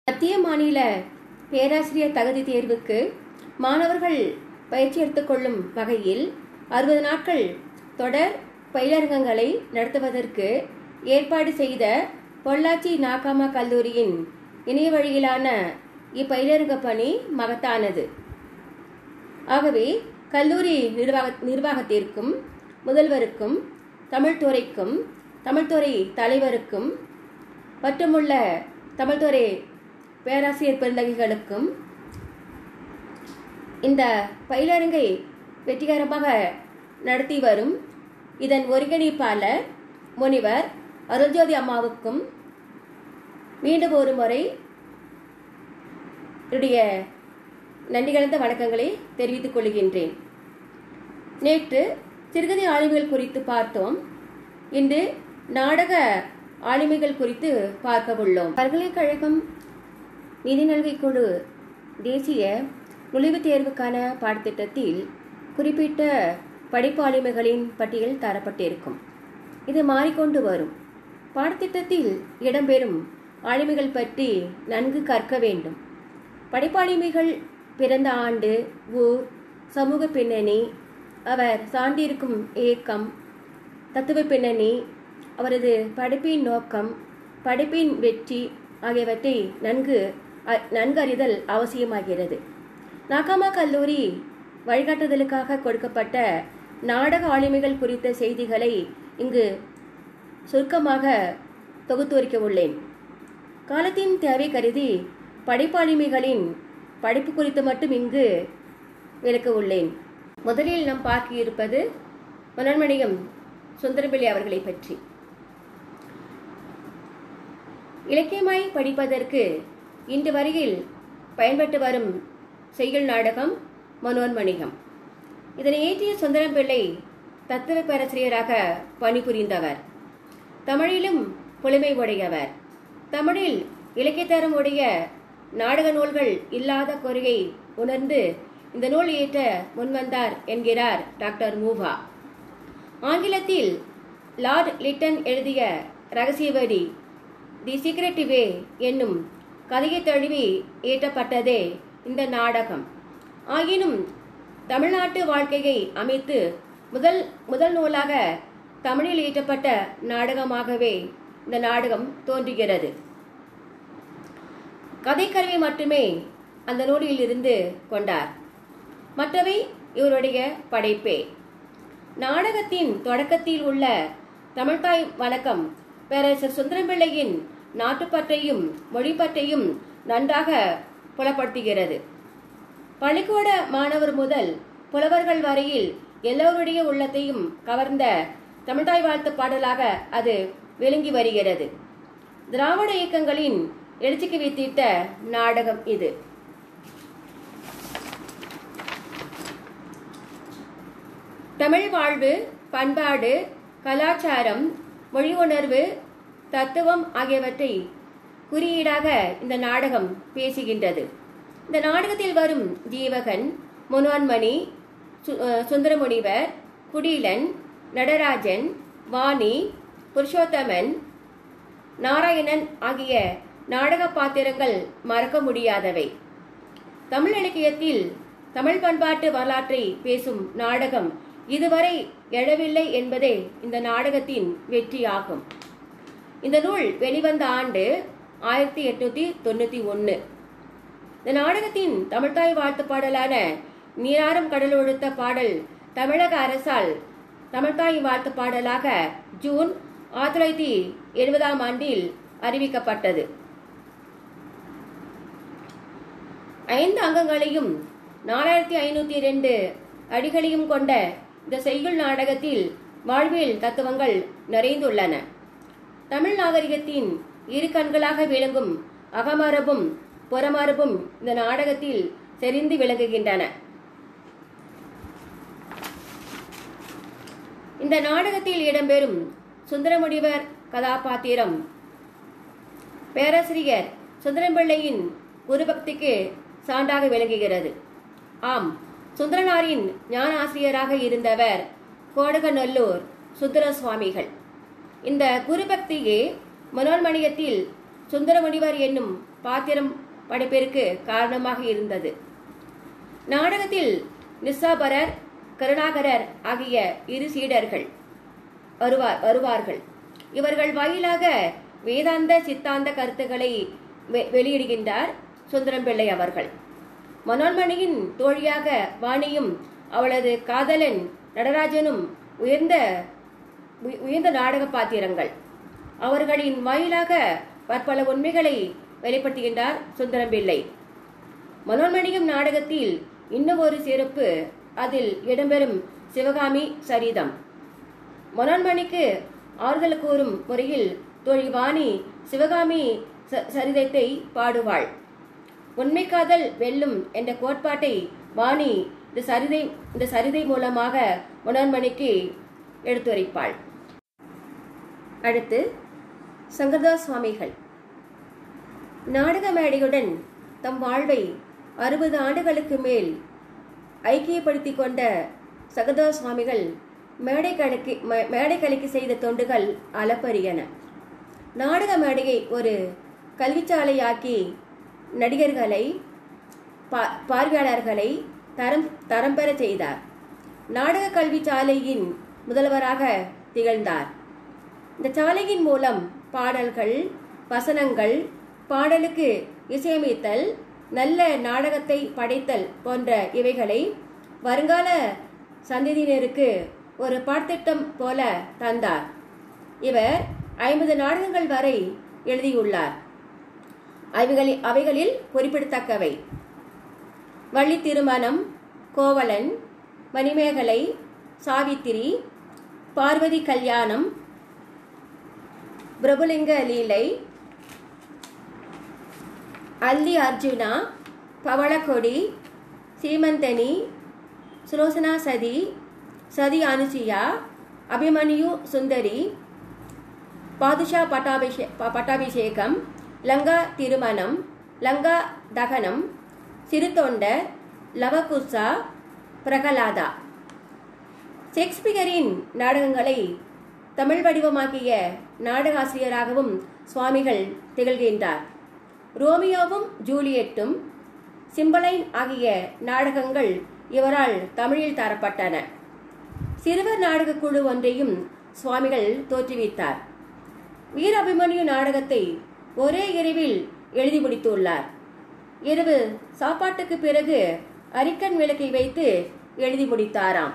மத்திய மாநில பேராசிரியர் தகுதி தேர்வுக்கு மாணவர்கள் பயிற்சி எடுத்துக்கொள்ளும் வகையில் அறுபது நாட்கள் தொடர் பயிலரங்கங்களை நடத்துவதற்கு ஏற்பாடு செய்த பொள்ளாச்சி நாகாமா கல்லூரியின் இணைய வழியிலான இப்பயிலரங்க பணி மகத்தானது ஆகவே கல்லூரி நிர்வாக நிர்வாகத்திற்கும் முதல்வருக்கும் தமிழ்துறைக்கும் தமிழ்துறை தலைவருக்கும் மற்றுமுள்ள தமிழ்துறை பேராசிரியர் பெருந்தகைகளுக்கும் இந்த பயிலரங்கை வெற்றிகரமாக நடத்தி வரும் இதன் ஒருங்கிணைப்பாளர் முனிவர் அருள்ஜோதி அம்மாவுக்கும் மீண்டும் ஒரு முறை என்னுடைய நன்றி கலந்த வணக்கங்களை தெரிவித்துக் கொள்கின்றேன் நேற்று சிறுகதை ஆளுமைகள் குறித்து பார்த்தோம் இன்று நாடக ஆளுமைகள் குறித்து பார்க்க உள்ளோம் பல்கலைக்கழகம் நிதி நல்கை குழு தேசிய நுழைவுத் தேர்வுக்கான பாடத்திட்டத்தில் குறிப்பிட்ட படிப்பு ஆளுமைகளின் பட்டியல் தரப்பட்டிருக்கும் இது மாறிக்கொண்டு வரும் பாடத்திட்டத்தில் இடம்பெறும் ஆளுமைகள் பற்றி நன்கு கற்க வேண்டும் படிப்பாளிமைகள் பிறந்த ஆண்டு ஊர் சமூக பின்னணி அவர் சார்ந்திருக்கும் ஏக்கம் தத்துவ பின்னணி அவரது படிப்பின் நோக்கம் படிப்பின் வெற்றி ஆகியவற்றை நன்கு அ- நன்கறிதல் அவசியமாகிறது நாகாமா கல்லூரி வழிகாட்டுதலுக்காக கொடுக்கப்பட்ட நாடக ஆளுமைகள் குறித்த செய்திகளை இங்கு சுருக்கமாக தொகுத்துரைக்க உள்ளேன் காலத்தின் தேவை கருதி படைப்பாளிமைகளின் படிப்பு குறித்து மட்டும் இங்கு விளக்க உள்ளேன் முதலில் நாம் பார்க்க இருப்பது மனோன்மணியம் சுந்தரபிள்ளை அவர்களை பற்றி இலக்கியமாய் படிப்பதற்கு இன்று வரையில் பயன்பட்டு வரும் செய்யுள் நாடகம் மனோன்மணிகம் இதனை இயற்றிய சுந்தரம் பிள்ளை தத்துவ பேராசிரியராக பணிபுரிந்தவர் தமிழிலும் புலமை உடையவர் தமிழில் இலக்கியத்தரம் உடைய நாடக நூல்கள் இல்லாத குறையை உணர்ந்து இந்த நூல் இயற்ற முன்வந்தார் என்கிறார் டாக்டர் மூவா ஆங்கிலத்தில் லார்ட் லிட்டன் எழுதிய ரகசியவரி தி சீக்ரெட் வே என்னும் கதையை தழுவி இயற்றப்பட்டதே இந்த நாடகம் ஆயினும் தமிழ்நாட்டு வாழ்க்கையை அமைத்து முதல் முதல் நூலாக தமிழில் இயற்றப்பட்ட நாடகமாகவே இந்த நாடகம் தோன்றுகிறது கதைக்கருவி மட்டுமே அந்த நூலில் இருந்து கொண்டார் மற்றவை இவருடைய படைப்பே நாடகத்தின் தொடக்கத்தில் உள்ள தமிழ்தாய் வணக்கம் பேரரசர் சுந்தரம்பிள்ளையின் நாட்டுப்பற்றையும் மொழிப்பற்றையும் நன்றாக புலப்படுத்துகிறது பள்ளிக்கூட மாணவர் முதல் புலவர்கள் வரையில் எல்லோருடைய உள்ளத்தையும் கவர்ந்த தமிழ்தாய் வாழ்த்து பாடலாக அது விளங்கி வருகிறது திராவிட இயக்கங்களின் எழுச்சிக்கு வித்திட்ட நாடகம் இது தமிழ் வாழ்வு பண்பாடு கலாச்சாரம் மொழி உணர்வு தத்துவம் ஆகியவற்றை குறியீடாக இந்த நாடகம் பேசுகின்றது இந்த நாடகத்தில் வரும் ஜீவகன் முனோன்மணி சு- அஹ் சுந்தரமுனிவர் குடிலன் நடராஜன் வாணி புருஷோத்தமன் நாராயணன் ஆகிய நாடக பாத்திரங்கள் மறக்க முடியாதவை தமிழ் இலக்கியத்தில் தமிழ் பண்பாட்டு வரலாற்றை பேசும் நாடகம் இதுவரை எழவில்லை என்பதே இந்த நாடகத்தின் வெற்றியாகும் இந்த நூல் வெளிவந்த ஆண்டு ஆயிரத்தி எட்நூத்தி தொண்ணூத்தி ஒன்னு இந்த நாடகத்தின் தமிழ்தாய் வாழ்த்து பாடலான நீராறும் கடலொழுத்த பாடல் தமிழக அரசால் தமிழ்தாய் வாழ்த்து பாடலாக ஜூன் ஆயிரத்தி தொள்ளாயிரத்தி எழுபதாம் ஆண்டில் அறிவிக்கப்பட்டது ஐந்து அங்கங்களையும் நாலாயிரத்தி ஐநூத்தி இரண்டு அடிகளையும் கொண்ட இந்த செய்யுள் நாடகத்தில் வாழ்வியல் தத்துவங்கள் நிறைந்துள்ளன தமிழ் நாகரிகத்தின் இரு கண்களாக விளங்கும் அகமரபும் புறமரபும் இந்த நாடகத்தில் செறிந்து விளங்குகின்றன இந்த நாடகத்தில் இடம்பெறும் சுந்தரமுடிவர் கதாபாத்திரம் பேராசிரியர் சுந்தரம்பிள்ளையின் குருபக்திக்கு சான்றாக விளங்குகிறது ஆம் சுந்தரனாரின் ஞான ஆசிரியராக இருந்தவர் கோடகநல்லூர் சுந்தர சுவாமிகள் இந்த குருபக்தியே மனோன்மணியத்தில் சுந்தரமுனிவர் என்னும் பாத்திரம் படைப்பிற்கு காரணமாக இருந்தது நாடகத்தில் நிசாபரர் கருணாகரர் ஆகிய இரு சீடர்கள் வருவார் வருவார்கள் இவர்கள் வாயிலாக வேதாந்த சித்தாந்த கருத்துக்களை வெ- வெளியிடுகின்றார் சுந்தரம் பிள்ளை அவர்கள் மனோன்மணியின் தோழியாக வாணியும் அவளது காதலன் நடராஜனும் உயர்ந்த உய- உயர்ந்த நாடக பாத்திரங்கள் அவர்களின் வாயிலாக பற்பல உண்மைகளை வெளிப்படுத்துகின்றார் சுந்தரம் பிள்ளை மனோன்மணியும் நாடகத்தில் இன்னும் ஒரு சிறப்பு அதில் இடம்பெறும் சிவகாமி சரிதம் மனோன்மணிக்கு ஆறுதல் கூறும் முறையில் தோழி வாணி சிவகாமி ச- சரிதத்தை பாடுவாள் உண்மை காதல் வெல்லும் என்ற கோட்பாட்டை வாணி இந்த சரிதை இந்த சரிதை மூலமாக மனோன்மணிக்கு எடுத்துரைப்பாள் அடுத்து சங்கரதாஸ் சுவாமிகள் நாடக மேடையுடன் தம் வாழ்வை அறுபது ஆண்டுகளுக்கு மேல் ஐக்கியப்படுத்திக் கொண்ட சகதாஸ் சுவாமிகள் மேடை கணக்கு மே- மேடை கலைக்கு செய்த தொண்டுகள் அளப்பரியன நாடக மேடையை ஒரு கல்விச்சாலையாக்கி நடிகர்களை பா- பார்வையாளர்களை தரம் தரம் பெற செய்தார் நாடக கல்வி சாலையின் முதல்வராக திகழ்ந்தார் இந்த சாலையின் மூலம் பாடல்கள் வசனங்கள் பாடலுக்கு இசையமைத்தல் நல்ல நாடகத்தை படைத்தல் போன்ற இவைகளை வருங்கால சந்ததியினருக்கு ஒரு பாடத்திட்டம் போல தந்தார் இவர் ஐம்பது நாடகங்கள் வரை எழுதியுள்ளார் அவைகளில் அவைகளில் குறிப்பிடத்தக்கவை வள்ளி திருமணம் கோவலன் மணிமேகலை சாவித்திரி பார்வதி கல்யாணம் பிரபுலிங்க லீலை அல்லி அர்ஜுனா பவளக்கொடி சீமந்தனி சுலோசனா சதி சதி அனுசியா அபிமன்யு சுந்தரி பாதுஷா பட்டாபிஷே ப- பட்டாபிஷேகம் லங்கா திருமணம் லங்கா தகனம் சிறுதொண்டர் லவகுசா பிரகலாதா ஷேக்ஸ்பியரின் நாடகங்களை தமிழ் வடிவமாக்கிய நாடகாசிரியராகவும் சுவாமிகள் திகழ்கின்றார் ரோமியோவும் ஜூலியட்டும் சிம்பலைன் ஆகிய நாடகங்கள் இவரால் தமிழில் தரப்பட்டன சிறுவர் நாடகக் குழு ஒன்றையும் சுவாமிகள் தோற்றுவித்தார் வீராபிமன்யு நாடகத்தை ஒரே இரவில் எழுதி முடித்துள்ளார் இரவு சாப்பாட்டுக்கு பிறகு அரிக்கன் விளக்கை வைத்து எழுதி முடித்தாராம்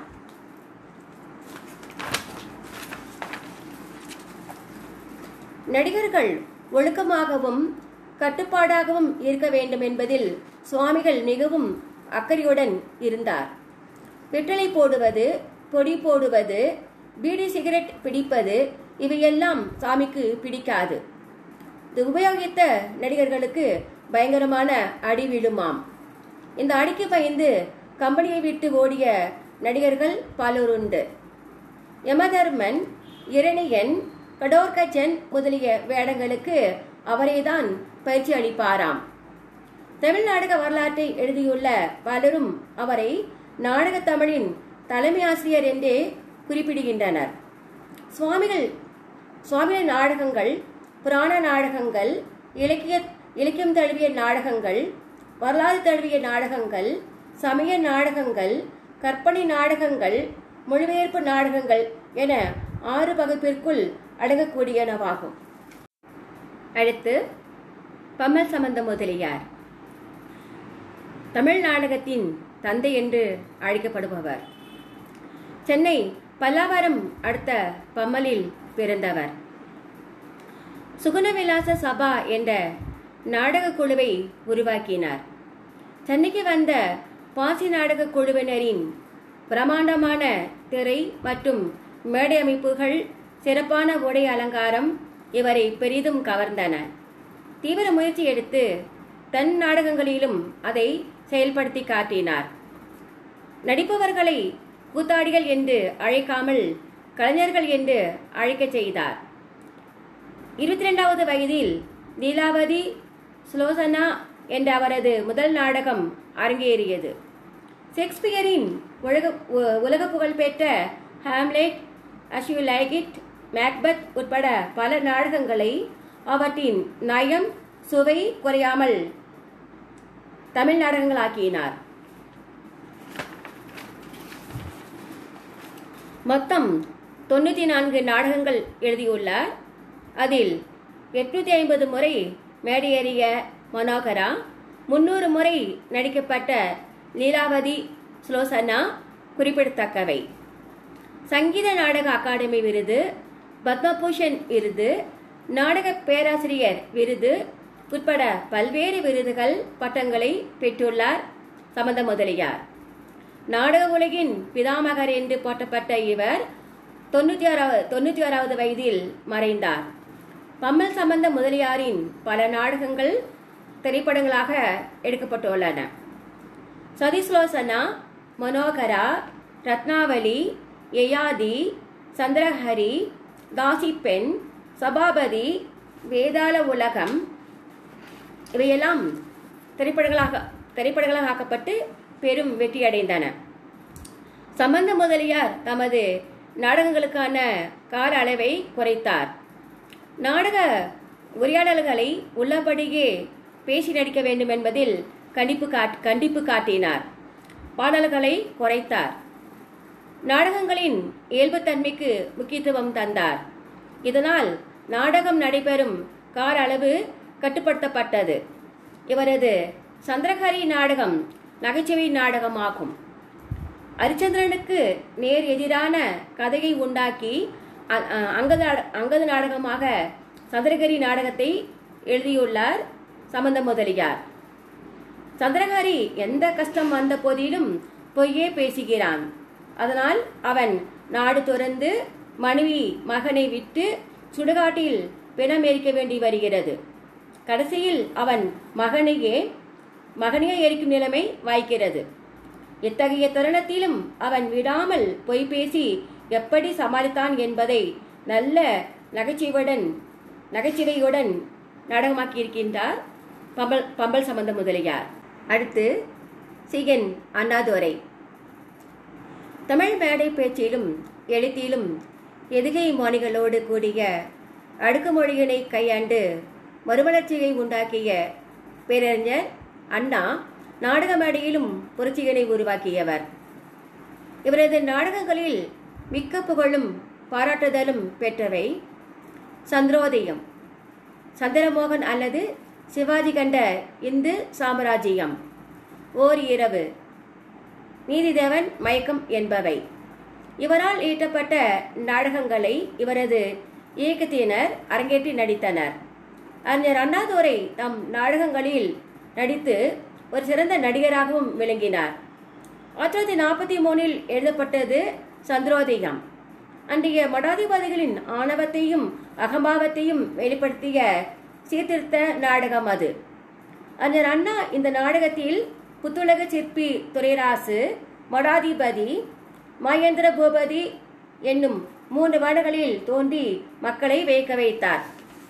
நடிகர்கள் ஒழுக்கமாகவும் கட்டுப்பாடாகவும் இருக்க வேண்டும் என்பதில் சுவாமிகள் மிகவும் அக்கறையுடன் இருந்தார் வெற்றலை போடுவது பொடி போடுவது பீடி சிகரெட் பிடிப்பது இவையெல்லாம் சாமிக்கு பிடிக்காது இது உபயோகித்த நடிகர்களுக்கு பயங்கரமான அடி விழுமாம் இந்த அடிக்கு பயந்து கம்பெனியை விட்டு ஓடிய நடிகர்கள் பலருண்டு யமதர்மன் இரணியன் கடோர்கஜன் முதலிய வேடங்களுக்கு அவரேதான் பயிற்சி அளிப்பாராம் தமிழ் நாடக வரலாற்றை எழுதியுள்ள பலரும் அவரை நாடகத் தமிழின் தலைமை ஆசிரியர் என்றே குறிப்பிடுகின்றனர் சுவாமிகள் சுவாமிகள் நாடகங்கள் புராண நாடகங்கள் இலக்கிய இலக்கியம் தழுவிய நாடகங்கள் வரலாறு தழுவிய நாடகங்கள் சமய நாடகங்கள் கற்பனை நாடகங்கள் மொழிபெயர்ப்பு நாடகங்கள் என ஆறு வகுப்பிற்குள் அடங்கக்கூடியனவாகும் அடுத்து பம்மல் சம்பந்த முதலியார் தமிழ் நாடகத்தின் தந்தை என்று அழைக்கப்படுபவர் சென்னை பல்லாவரம் அடுத்த பம்மலில் பிறந்தவர் சுகுணவிலாச சபா என்ற நாடகக் குழுவை உருவாக்கினார் சென்னைக்கு வந்த பாசி நாடகக் குழுவினரின் பிரமாண்டமான திரை மற்றும் மேடை அமைப்புகள் சிறப்பான உடை அலங்காரம் இவரை பெரிதும் கவர்ந்தன தீவிர முயற்சி எடுத்து தன் நாடகங்களிலும் அதை செயல்படுத்தி காட்டினார் நடிப்பவர்களை கூத்தாடிகள் என்று அழைக்காமல் கலைஞர்கள் என்று அழைக்கச் செய்தார் இருபத்தி ரெண்டாவது வயதில் லீலாவதி சுலோசனா என்ற அவரது முதல் நாடகம் அரங்கேறியது ஷேக்ஸ்பியரின் உலக உ- உலக புகழ்பெற்ற Hamlet as you like it Macbeth உட்பட பல நாடகங்களை அவற்றின் நயம் சுவை குறையாமல் தமிழ் நாடகங்களாக்கினார் மொத்தம் தொண்ணூற்றி நான்கு நாடகங்கள் எழுதியுள்ளார் அதில் எட்நூற்றி ஐம்பது முறை மேடையேறிய மனோகரா முன்னூறு முறை நடிக்கப்பட்ட லீலாவதி ஸ்லோசனா குறிப்பிடத்தக்கவை சங்கீத நாடக அகாடமி விருது பத்மபூஷன் விருது நாடக பேராசிரியர் விருது உட்பட பல்வேறு விருதுகள் பட்டங்களை பெற்றுள்ளார் சம்பந்த முதலியார் நாடக உலகின் பிதாமகர் என்று போற்றப்பட்ட இவர் தொண்ணூற்றி ஆறாவது தொண்ணூற்றி ஆறாவது வயதில் மறைந்தார் பம்மல் சம்பந்த முதலியாரின் பல நாடகங்கள் திரைப்படங்களாக எடுக்கப்பட்டுள்ளன சதிஸ்லோசனா மனோகரா ரத்னாவளி யயாதி சந்திரஹரி தாசி பெண் சபாபதி வேதாள உலகம் இவையெல்லாம் திரைப்படங்களாக திரைப்படங்களாக ஆக்கப்பட்டு பெரும் வெற்றியடைந்தன சம்பந்த முதலியார் தமது நாடகங்களுக்கான கால அளவை குறைத்தார் நாடக உரையாடல்களை உள்ளபடியே பேசி நடிக்க வேண்டும் என்பதில் கண்டிப்பு காட் கண்டிப்பு காட்டினார் பாடல்களை குறைத்தார் நாடகங்களின் இயல்புத்தன்மைக்கு முக்கியத்துவம் தந்தார் இதனால் நாடகம் நடைபெறும் கால அளவு கட்டுப்படுத்தப்பட்டது இவரது சந்திரஹரி நாடகம் நகைச்சுவை நாடகமாகும் அரிச்சந்திரனுக்கு நேர் எதிரான கதையை உண்டாக்கி அ- அ- அங்கத அங்கத நாடகமாக சந்திரகிரி நாடகத்தை எழுதியுள்ளார் சம்பந்த முதலியார் சந்திரகாரி எந்த கஷ்டம் வந்த போதிலும் பொய்யே பேசுகிறான் அதனால் அவன் நாடு துறந்து மனைவி மகனை விட்டு சுடுகாட்டில் பிணம் எரிக்க வேண்டி வருகிறது கடைசியில் அவன் மகனையே மகனையே எரிக்கும் நிலைமை வாய்க்கிறது இத்தகைய தருணத்திலும் அவன் விடாமல் பொய் பேசி எப்படி சமாளித்தான் என்பதை நல்ல நகைச்சுவையுடன் நகைச்சுவையுடன் நாடகமாக்கியிருக்கின்றார் பம்பல் பம்பல் சம்பந்த முதலியார் அடுத்து சிகன் அண்ணாதுரை தமிழ் மேடை பேச்சிலும் எழுத்திலும் எதுகை மாணிகளோடு கூடிய அடுக்குமொழியினை கையாண்டு மறுமலர்ச்சியை உண்டாக்கிய பேரறிஞர் அண்ணா நாடக மேடையிலும் புரட்சியினை உருவாக்கியவர் இவரது நாடகங்களில் மிக்க புகழும் பாராட்டுதலும் பெற்றவை சந்திரோதயம் சந்திரமோகன் அல்லது சிவாஜி கண்ட இந்து சாம்ராஜ்யம் ஓர் இரவு நீதிதேவன் மயக்கம் என்பவை இவரால் ஈட்டப்பட்ட நாடகங்களை இவரது இயக்கத்தினர் அரங்கேற்றி நடித்தனர் அறிஞர் அண்ணாதுரை தம் நாடகங்களில் நடித்து ஒரு சிறந்த நடிகராகவும் விளங்கினார் ஆயிரத்தி தொள்ளாயிரத்தி நாற்பத்தி மூணில் எழுதப்பட்டது சந்திரோதயம் அன்றைய மடாதிபதிகளின் ஆணவத்தையும் அகம்பாவத்தையும் வெளிப்படுத்திய சீர்திருத்த நாடகம் அது அறிஞர் அண்ணா இந்த நாடகத்தில் புத்துலக சிற்பி துரைராசு மடாதிபதி மகேந்திர பூபதி என்னும் மூன்று வேடங்களில் தோன்றி மக்களை வேக்க வைத்தார்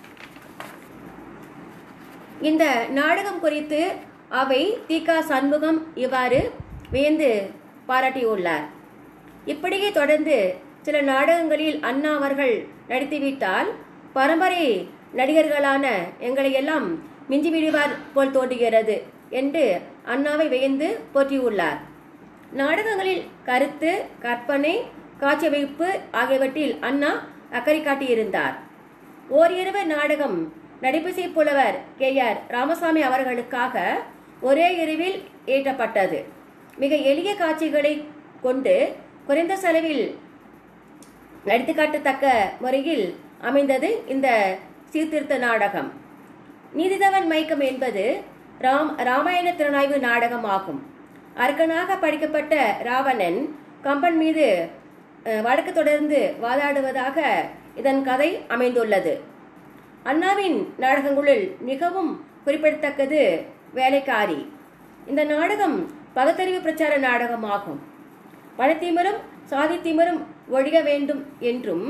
இந்த நாடகம் குறித்து அவை தீகா சண்முகம் இவ்வாறு வியந்து பாராட்டியுள்ளார் இப்படியே தொடர்ந்து சில நாடகங்களில் அண்ணா அவர்கள் நடித்துவிட்டால் பரம்பரை நடிகர்களான எங்களை எல்லாம் மிஞ்சி விடுவார் போல் தோன்றுகிறது என்று அண்ணாவை வியந்து போற்றியுள்ளார் நாடகங்களில் கருத்து கற்பனை காட்சியமைப்பு ஆகியவற்றில் அண்ணா அக்கறை காட்டியிருந்தார் ஓரிரவு நாடகம் நடிப்பிசை புலவர் கே ஆர் ராமசாமி அவர்களுக்காக ஒரே இரவில் இயற்றப்பட்டது மிக எளிய காட்சிகளை கொண்டு குறைந்த செலவில் நடித்து காட்டத்தக்க முறையில் அமைந்தது இந்த சீர்திருத்த நாடகம் நீதிதவன் மயக்கம் என்பது ராம் ராமாயண திறனாய்வு நாடகம் ஆகும் அரக்கனாக படிக்கப்பட்ட ராவணன் கம்பன் மீது அஹ், வழக்கு தொடர்ந்து வாதாடுவதாக இதன் கதை அமைந்துள்ளது அண்ணாவின் நாடகங்களுள் மிகவும் குறிப்பிடத்தக்கது வேலைக்காரி இந்த நாடகம் பகுத்தறிவு பிரச்சார நாடகமாகும் பணத்திமரும் சாதித்திமரும் ஒழிய வேண்டும் என்றும்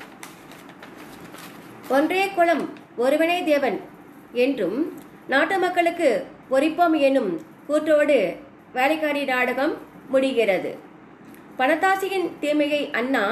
ஒன்றே குலம் ஒருவனே தேவன் என்றும் நாட்டு மக்களுக்கு பொறிப்போம் எனும் கூற்றோடு வேலைக்காரி நாடகம் முடிகிறது பணத்தாசியின் தீமையை அண்ணா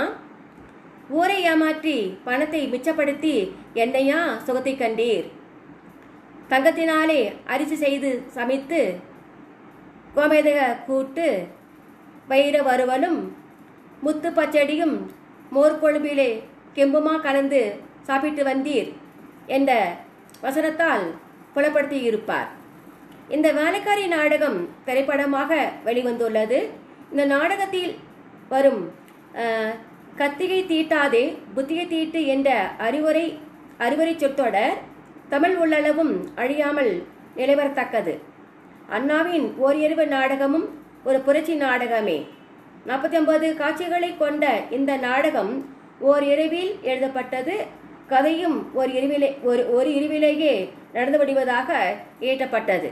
ஊரை ஏமாற்றி பணத்தை மிச்சப்படுத்தி என்னையா சுகத்தை கண்டீர் தங்கத்தினாலே அரிசி செய்து சமைத்து கோமேதக கூட்டு வைர வறுவலும் முத்து பச்சடியும் மோர் கொழும்பிலே கெம்புமா கலந்து சாப்பிட்டு வந்தீர் என்ற வசனத்தால் புலப்படுத்தி இருப்பார் இந்த வேலைக்காரி நாடகம் திரைப்படமாக வெளிவந்துள்ளது இந்த நாடகத்தில் வரும் அஹ், கத்திகை தீட்டாதே புத்திகை தீட்டு என்ற அறிவுரை அறிவுரை சொற்றொடர் தமிழ் உள்ளளவும் அழியாமல் நிலைவரத்தக்கது அண்ணாவின் ஓரியறிவு நாடகமும் ஒரு புரட்சி நாடகமே நாற்பத்தி ஒன்பது காட்சிகளை கொண்ட இந்த நாடகம் ஓர் இரவில் எழுதப்பட்டது கதையும் ஒரு இரவிலே ஒரு ஒரு இரவிலேயே நடந்து முடிவதாக இயற்றப்பட்டது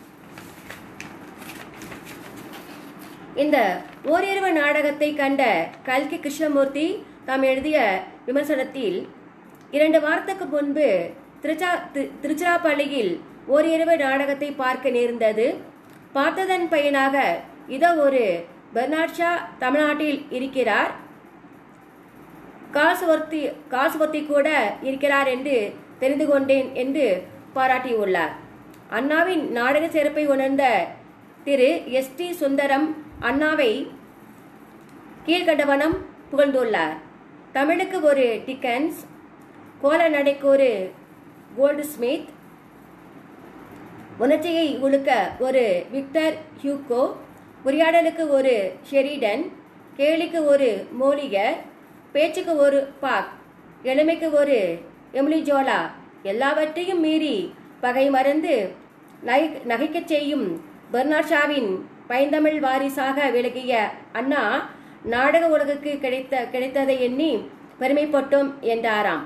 இந்த ஓரிரவு நாடகத்தை கண்ட கல்கி கிருஷ்ணமூர்த்தி தாம் எழுதிய விமர்சனத்தில் இரண்டு வாரத்துக்கு முன்பு திருச்சா தி- திருச்சிராப்பள்ளியில் ஓரிரவு நாடகத்தை பார்க்க நேர்ந்தது பார்த்ததன் பயனாக இதோ ஒரு பெர்னாட் ஷா தமிழ்நாட்டில் இருக்கிறார் காசுவர்த்தி காசுவர்த்தி கூட இருக்கிறார் என்று தெரிந்து கொண்டேன் என்று பாராட்டியுள்ளார் அண்ணாவின் நாடக சிறப்பை உணர்ந்த திரு எஸ் டி சுந்தரம் அண்ணாவை கீழ்கண்டவனம் புகழ்ந்துள்ளார் தமிழுக்கு ஒரு டிக்கன்ஸ் கோல நடைக்கு ஒரு கோல்டு ஸ்மித் உணர்ச்சியை உழுக்க ஒரு விக்டர் ஹியூகோ உரையாடலுக்கு ஒரு ஷெரிடன் கேலிக்கு ஒரு மோலிகர் பேச்சுக்கு ஒரு பாக் எளிமைக்கு ஒரு எமிலி ஜோலா எல்லாவற்றையும் மீறி பகை மறந்து நகை நகைக்கச் செய்யும் பெர்னாட் ஷாவின் பைந்தமிழ் வாரிசாக விளங்கிய அண்ணா நாடக உலகுக்கு கிடைத்த கிடைத்ததை எண்ணி பெருமைப்பட்டோம் என்றாராம்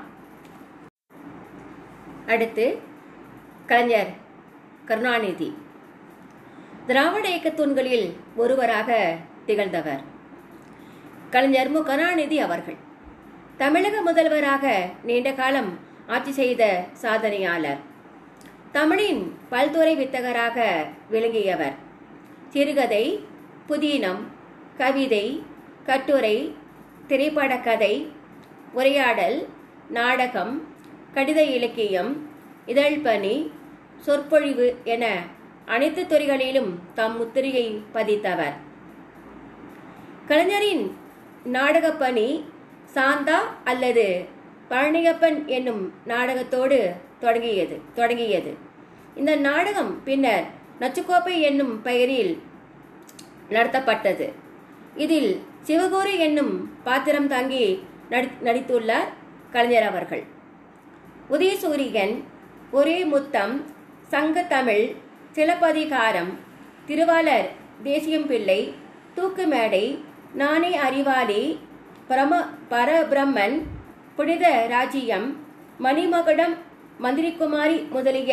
அடுத்து கலைஞர் கருணாநிதி திராவிட இயக்கத் தூண்களில் ஒருவராக திகழ்ந்தவர் கலைஞர் மு கருணாநிதி அவர்கள் தமிழக முதல்வராக நீண்ட காலம் ஆட்சி செய்த சாதனையாளர் தமிழின் பல்துறை வித்தகராக விளங்கியவர் சிறுகதை புதினம் கவிதை கட்டுரை திரைப்படக் கதை உரையாடல் நாடகம் கடித இலக்கியம் இதழ்பணி சொற்பொழிவு என அனைத்து துறைகளிலும் தம் முத்திரையை பதித்தவர் கலைஞரின் நாடகப் பணி சாந்தா அல்லது பழனியப்பன் என்னும் நாடகத்தோடு தொடங்கியது தொடங்கியது இந்த நாடகம் பின்னர் நச்சுக்கோப்பை என்னும் பெயரில் நடத்தப்பட்டது இதில் சிவகோரி என்னும் பாத்திரம் தாங்கி நடி- நடித்துள்ளார் கலைஞர் அவர்கள் உதயசூரியன் ஒரே முத்தம் சங்கத்தமிழ் சிலப்பதிகாரம் திருவாளர் தேசியம் பிள்ளை தூக்கு மேடை நானே அறிவாளி பிரம பரபிரம்மன் புனித ராஜ்யம் மணிமகுடம் மந்திரிக்குமாரி முதலிய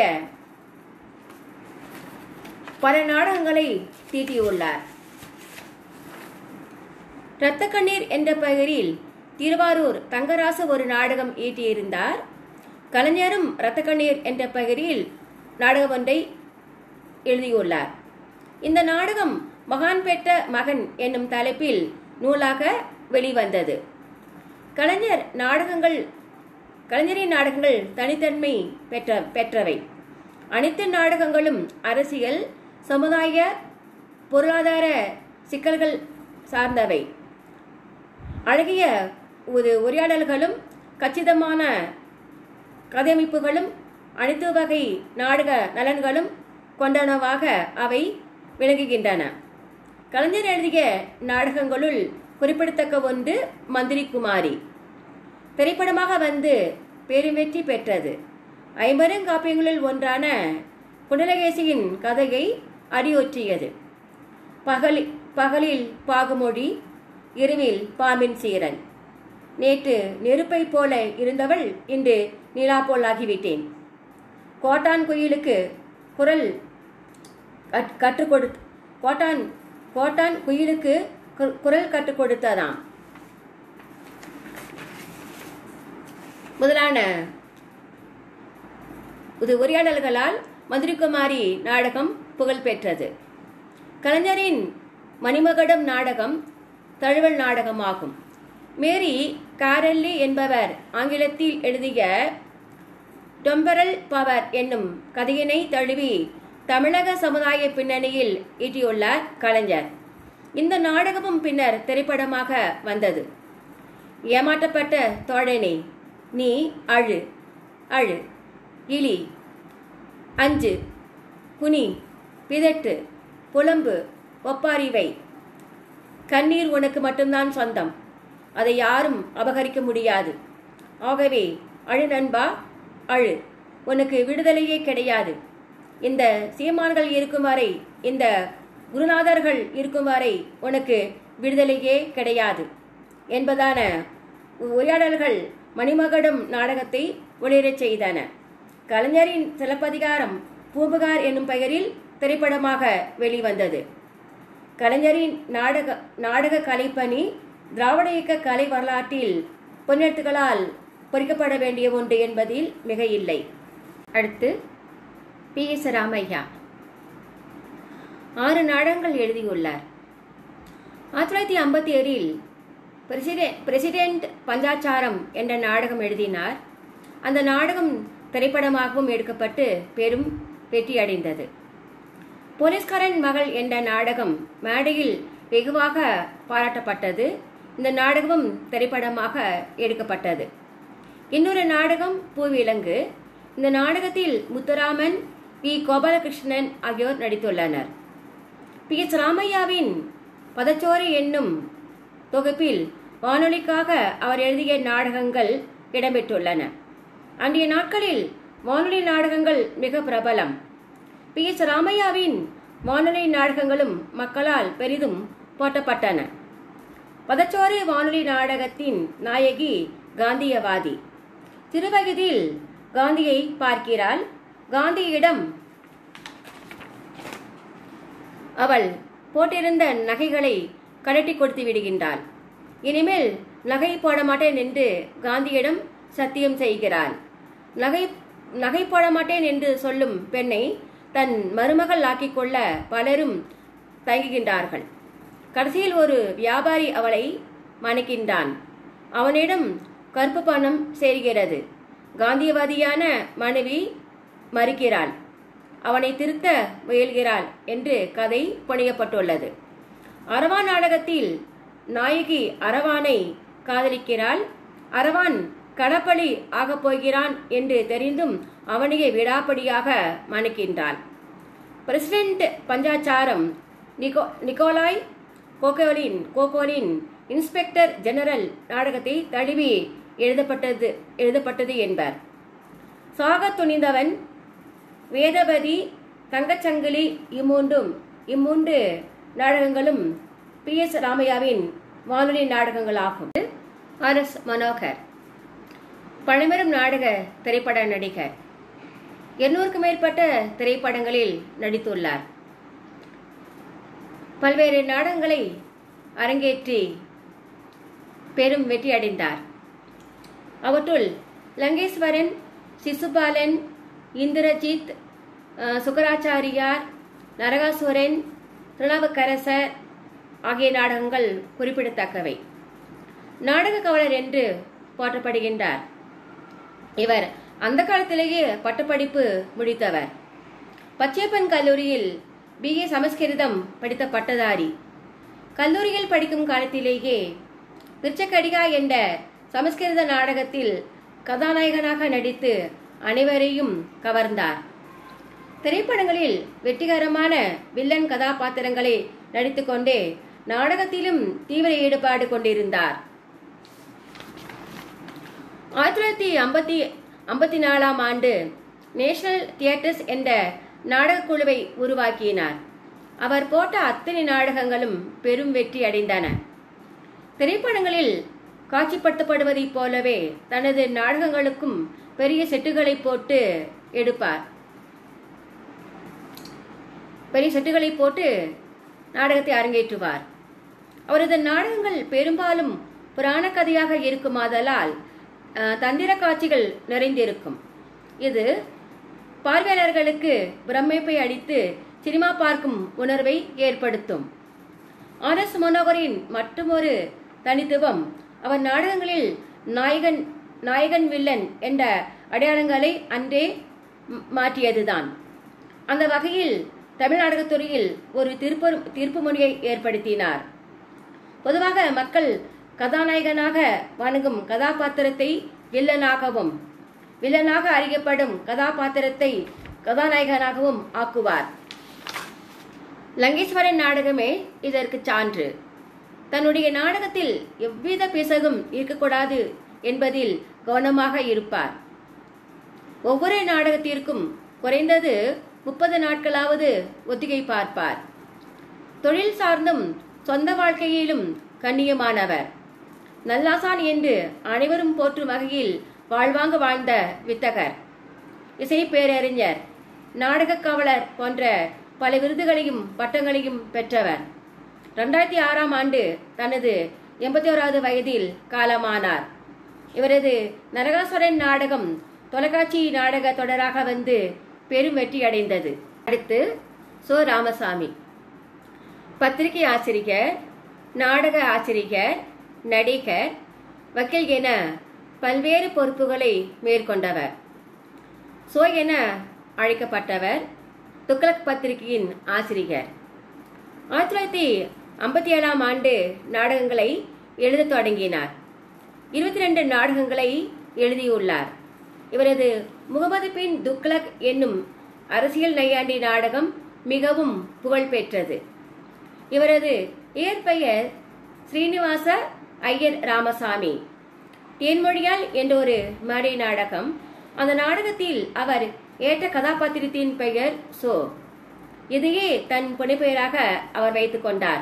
பல நாடகங்களை தீட்டியுள்ளார் இரத்த கண்ணீர் என்ற பெயரில் திருவாரூர் தங்கராசு ஒரு நாடகம் ஈட்டியிருந்தார் கலைஞரும் இரத்த கண்ணீர் என்ற பெயரில் நாடகம் ஒன்றை எழுதியுள்ளார் இந்த நாடகம் மகான் பெற்ற மகன் என்னும் தலைப்பில் நூலாக வெளிவந்தது கலைஞர் நாடகங்கள் கலைஞரின் நாடகங்கள் தனித்தன்மை பெற்ற பெற்றவை அனைத்து நாடகங்களும் அரசியல் சமுதாய பொருளாதார சிக்கல்கள் சார்ந்தவை அழகிய ஒரு உரையாடல்களும் கச்சிதமான கதையமைப்புகளும் அனைத்து வகை நாடக நலன்களும் கொண்டனவாக அவை விளங்குகின்றன கலைஞர் எழுதிய நாடகங்களுள் குறிப்பிடத்தக்க ஒன்று மந்திரி குமாரி திரைப்படமாக வந்து பெரும் வெற்றி பெற்றது ஐம்பெருங்காப்பியங்களில் ஒன்றான குண்டலகேசியின் கதையை அடியொற்றியது பகலில் பகலில் பாகுமொழி இரவில் பாம்பின் சீரன் நேற்று நெருப்பை போல இருந்தவள் இன்று நிலா போல் ஆகிவிட்டேன் கோட்டான் குயிலுக்கு குரல் கட்- கற்றுக் கொடு கோட்டான் கோட்டான் குயிலுக்கு கு- குரல் கற்றுக் கொடுத்ததாம் முதலான இது உரையாடல்களால் மதுரைக்குமாரி நாடகம் புகழ் பெற்றது கலைஞரின் மணிமகடம் நாடகம் தழுவல் நாடகமாகும் மேரி காரெல்லி என்பவர் ஆங்கிலத்தில் எழுதிய டொம்பரல் பவர் என்னும் கதையினை தழுவி தமிழக சமுதாய பின்னணியில் ஈட்டியுள்ளார் கலைஞர் இந்த நாடகமும் பின்னர் திரைப்படமாக வந்தது ஏமாற்றப்பட்ட தோழனே நீ அழு அழு இலி அஞ்சு குனி பிதட்டு புலம்பு ஒப்பாரிவை கண்ணீர் உனக்கு மட்டும்தான் சொந்தம் அதை யாரும் அபகரிக்க முடியாது ஆகவே அழு நண்பா அழு உனக்கு விடுதலையே கிடையாது இந்த சீமான்கள் இருக்கும் வரை இந்த குருநாதர்கள் இருக்கும் வரை உனக்கு விடுதலையே கிடையாது என்பதான உரையாடல்கள் மணிமகடம் நாடகத்தை ஒளிரச் செய்தன கலைஞரின் சிலப்பதிகாரம் பூம்புகார் என்னும் பெயரில் திரைப்படமாக வெளிவந்தது கலைஞரின் நாடக நாடக கலைப்பணி திராவிட இயக்க கலை வரலாற்றில் பொன்னெழுத்துக்களால் பொறிக்கப்பட வேண்டிய ஒன்று என்பதில் மிக இல்லை அடுத்து பி எஸ் ராமையா ஆறு நாடகங்கள் எழுதியுள்ளார் ஆயிரத்தி தொள்ளாயிரத்தி ஐம்பத்தி ஏழில் பிரசிடென்ட் பிரசிடென்ட் பஞ்சாச்சாரம் என்ற நாடகம் எழுதினார் அந்த நாடகம் திரைப்படமாகவும் எடுக்கப்பட்டு பெரும் வெற்றியடைந்தது போலீஸ்காரன் மகள் என்ற நாடகம் மேடையில் வெகுவாக பாராட்டப்பட்டது இந்த நாடகமும் திரைப்படமாக எடுக்கப்பட்டது இன்னொரு நாடகம் பூவிலங்கு இந்த நாடகத்தில் முத்துராமன் வி கோபாலகிருஷ்ணன் ஆகியோர் நடித்துள்ளனர் பி எஸ் ராமையாவின் பதச்சோறு என்னும் தொகுப்பில் வானொலிக்காக அவர் எழுதிய நாடகங்கள் இடம்பெற்றுள்ளன அன்றைய நாட்களில் வானொலி நாடகங்கள் மிக பிரபலம் பி எஸ் ராமையாவின் வானொலி நாடகங்களும் மக்களால் பெரிதும் போற்றப்பட்டன பதச்சோறு வானொலி நாடகத்தின் நாயகி காந்தியவாதி சிறுவயதில் காந்தியை பார்க்கிறாள் காந்தியிடம் அவள் போட்டிருந்த நகைகளை கழட்டி கொடுத்து விடுகின்றாள் இனிமேல் நகை போட மாட்டேன் என்று காந்தியிடம் சத்தியம் செய்கிறாள் நகை நகை போட மாட்டேன் என்று சொல்லும் பெண்ணை தன் மருமகள் ஆக்கிக் கொள்ள பலரும் தயங்குகின்றார்கள் கடைசியில் ஒரு வியாபாரி அவளை மணக்கின்றான் அவனிடம் கருப்பு பணம் சேர்கிறது காந்தியவாதியான மனைவி மறுக்கிறாள் அவனை திருத்த முயல்கிறாள் என்று கதை புனையப்பட்டுள்ளது அரவா நாடகத்தில் நாயகி அரவானை காதலிக்கிறாள் அரவான் கடப்பலி ஆகப் போகிறான் என்று தெரிந்தும் அவனையே விடாப்படியாக மணக்கின்றாள் பிரசிடென்ட் பஞ்சாச்சாரம் நிகோ நிக்கோலாய் கோகோலின் கோகோலின் இன்ஸ்பெக்டர் ஜெனரல் நாடகத்தை தழுவி எழுதப்பட்டது எழுதப்பட்டது என்பர் சாக துணிந்தவன் வேதவதி தங்கச்சங்கிலி இம்மூன்றும் இம்மூன்று நாடகங்களும் பி எஸ் ராமையாவின் வானொலி நாடகங்களாகும் ஆர் எஸ் மனோகர் பழம்பெரும் நாடக திரைப்பட நடிகர் எண்ணூறுக்கும் மேற்பட்ட திரைப்படங்களில் நடித்துள்ளார் பல்வேறு நாடகங்களை அரங்கேற்றி பெரும் வெற்றி அடைந்தார் அவற்றுள் லங்கேஸ்வரன் சிசுபாலன் இந்திரஜித் அஹ், சுக்கராச்சாரியார் நரகாசுரன் திருநாவுக்கரசர் ஆகிய நாடகங்கள் குறிப்பிடத்தக்கவை நாடக கவலர் என்று போற்றப்படுகின்றார் இவர் அந்த காலத்திலேயே பட்டப்படிப்பு முடித்தவர் பச்சையப்பன் கல்லூரியில் பிஏ சமஸ்கிருதம் படித்த பட்டதாரி கல்லூரியில் படிக்கும் காலத்திலேயே பிச்சக்கடிகா என்ற சமஸ்கிருத நாடகத்தில் கதாநாயகனாக நடித்து அனைவரையும் கவர்ந்தார் திரைப்படங்களில் வெற்றிகரமான வில்லன் கதாபாத்திரங்களை நடித்துக்கொண்டே நாடகத்திலும் தீவிர ஈடுபாடு கொண்டிருந்தார் ஆயிரத்தி தொள்ளாயிரத்தி ஐம்பத்தி ஐம்பத்தி நாலாம் ஆண்டு நேஷனல் தியேட்டர்ஸ் என்ற நாடகக் குழுவை உருவாக்கினார் அவர் போட்ட அத்தனை நாடகங்களும் பெரும் வெற்றி அடைந்தன திரைப்படங்களில் காட்சிப்படுத்தப்படுவதைப் போலவே தனது நாடகங்களுக்கும் பெரிய செட்டுகளை போட்டு எடுப்பார் பெரிய செட்டுகளை போட்டு நாடகத்தை அரங்கேற்றுவார் அவரது நாடகங்கள் பெரும்பாலும் புராண கதையாக இருக்குமாதலால் அஹ், தந்திர காட்சிகள் நிறைந்திருக்கும் இது பார்வையாளர்களுக்கு பிரமிப்பை அளித்து சினிமா பார்க்கும் உணர்வை ஏற்படுத்தும் ஆர் எஸ் மனோகரின் மற்றொரு தனித்துவம் அவர் நாடகங்களில் நாயகன் நாயகன் வில்லன் என்ற அடையாளங்களை அன்றே ம்- மாற்றியதுதான் அந்த வகையில் தமிழ் நாடகத்துறையில் ஒரு திருப்பு தீர்ப்பு முனையை ஏற்படுத்தினார் பொதுவாக மக்கள் கதாநாயகனாக வணங்கும் கதாபாத்திரத்தை வில்லனாகவும் வில்லனாக அறியப்படும் கதாபாத்திரத்தை கதாநாயகனாகவும் ஆக்குவார் லங்கேஸ்வரன் நாடகமே இதற்கு சான்று தன்னுடைய நாடகத்தில் எவ்வித பிசகும் இருக்கக்கூடாது என்பதில் கவனமாக இருப்பார் ஒவ்வொரு நாடகத்திற்கும் குறைந்தது முப்பது நாட்களாவது ஒத்திகை பார்ப்பார் தொழில் சார்ந்தும் சொந்த வாழ்க்கையிலும் கண்ணியமானவர் நல்லாசான் என்று அனைவரும் போற்றும் வகையில் வாழ்வாங்க வாழ்ந்த வித்தகர் இசை பேரறிஞர் நாடகக் காவலர் போன்ற பல விருதுகளையும் பட்டங்களையும் பெற்றவர் ரெண்டாயிரத்தி ஆறாம் ஆண்டு தனது எண்பத்தி ஓராவது வயதில் காலமானார் இவரது நரகாசுரன் நாடகம் தொலைக்காட்சி நாடக தொடராக வந்து பெரும் வெற்றி அடைந்தது அடுத்து சோ ராமசாமி பத்திரிகை ஆசிரியர் நாடக ஆசிரியர் நடிகர் வக்கீல் என பல்வேறு பொறுப்புகளை மேற்கொண்டவர் சோ என அழைக்கப்பட்டவர் துக்ளக் பத்திரிகையின் ஆசிரியர் ஆயிரத்தி தொள்ளாயிரத்தி ஐம்பத்தி ஏழாம் ஆண்டு நாடகங்களை எழுதத் தொடங்கினார் இருபத்தி ரெண்டு நாடகங்களை எழுதியுள்ளார் இவரது முகமது பின் துக்ளக் என்னும் அரசியல் நையாண்டி நாடகம் மிகவும் புகழ்பெற்றது இவரது இயற்பெயர் ஸ்ரீனிவாச ஐயர் ராமசாமி தேன்மொழியால் என்ற ஒரு மேடை நாடகம் அந்த நாடகத்தில் அவர் ஏற்ற கதாபாத்திரத்தின் பெயர் சோ இதையே தன் புனைப்பெயராக அவர் வைத்துக் கொண்டார்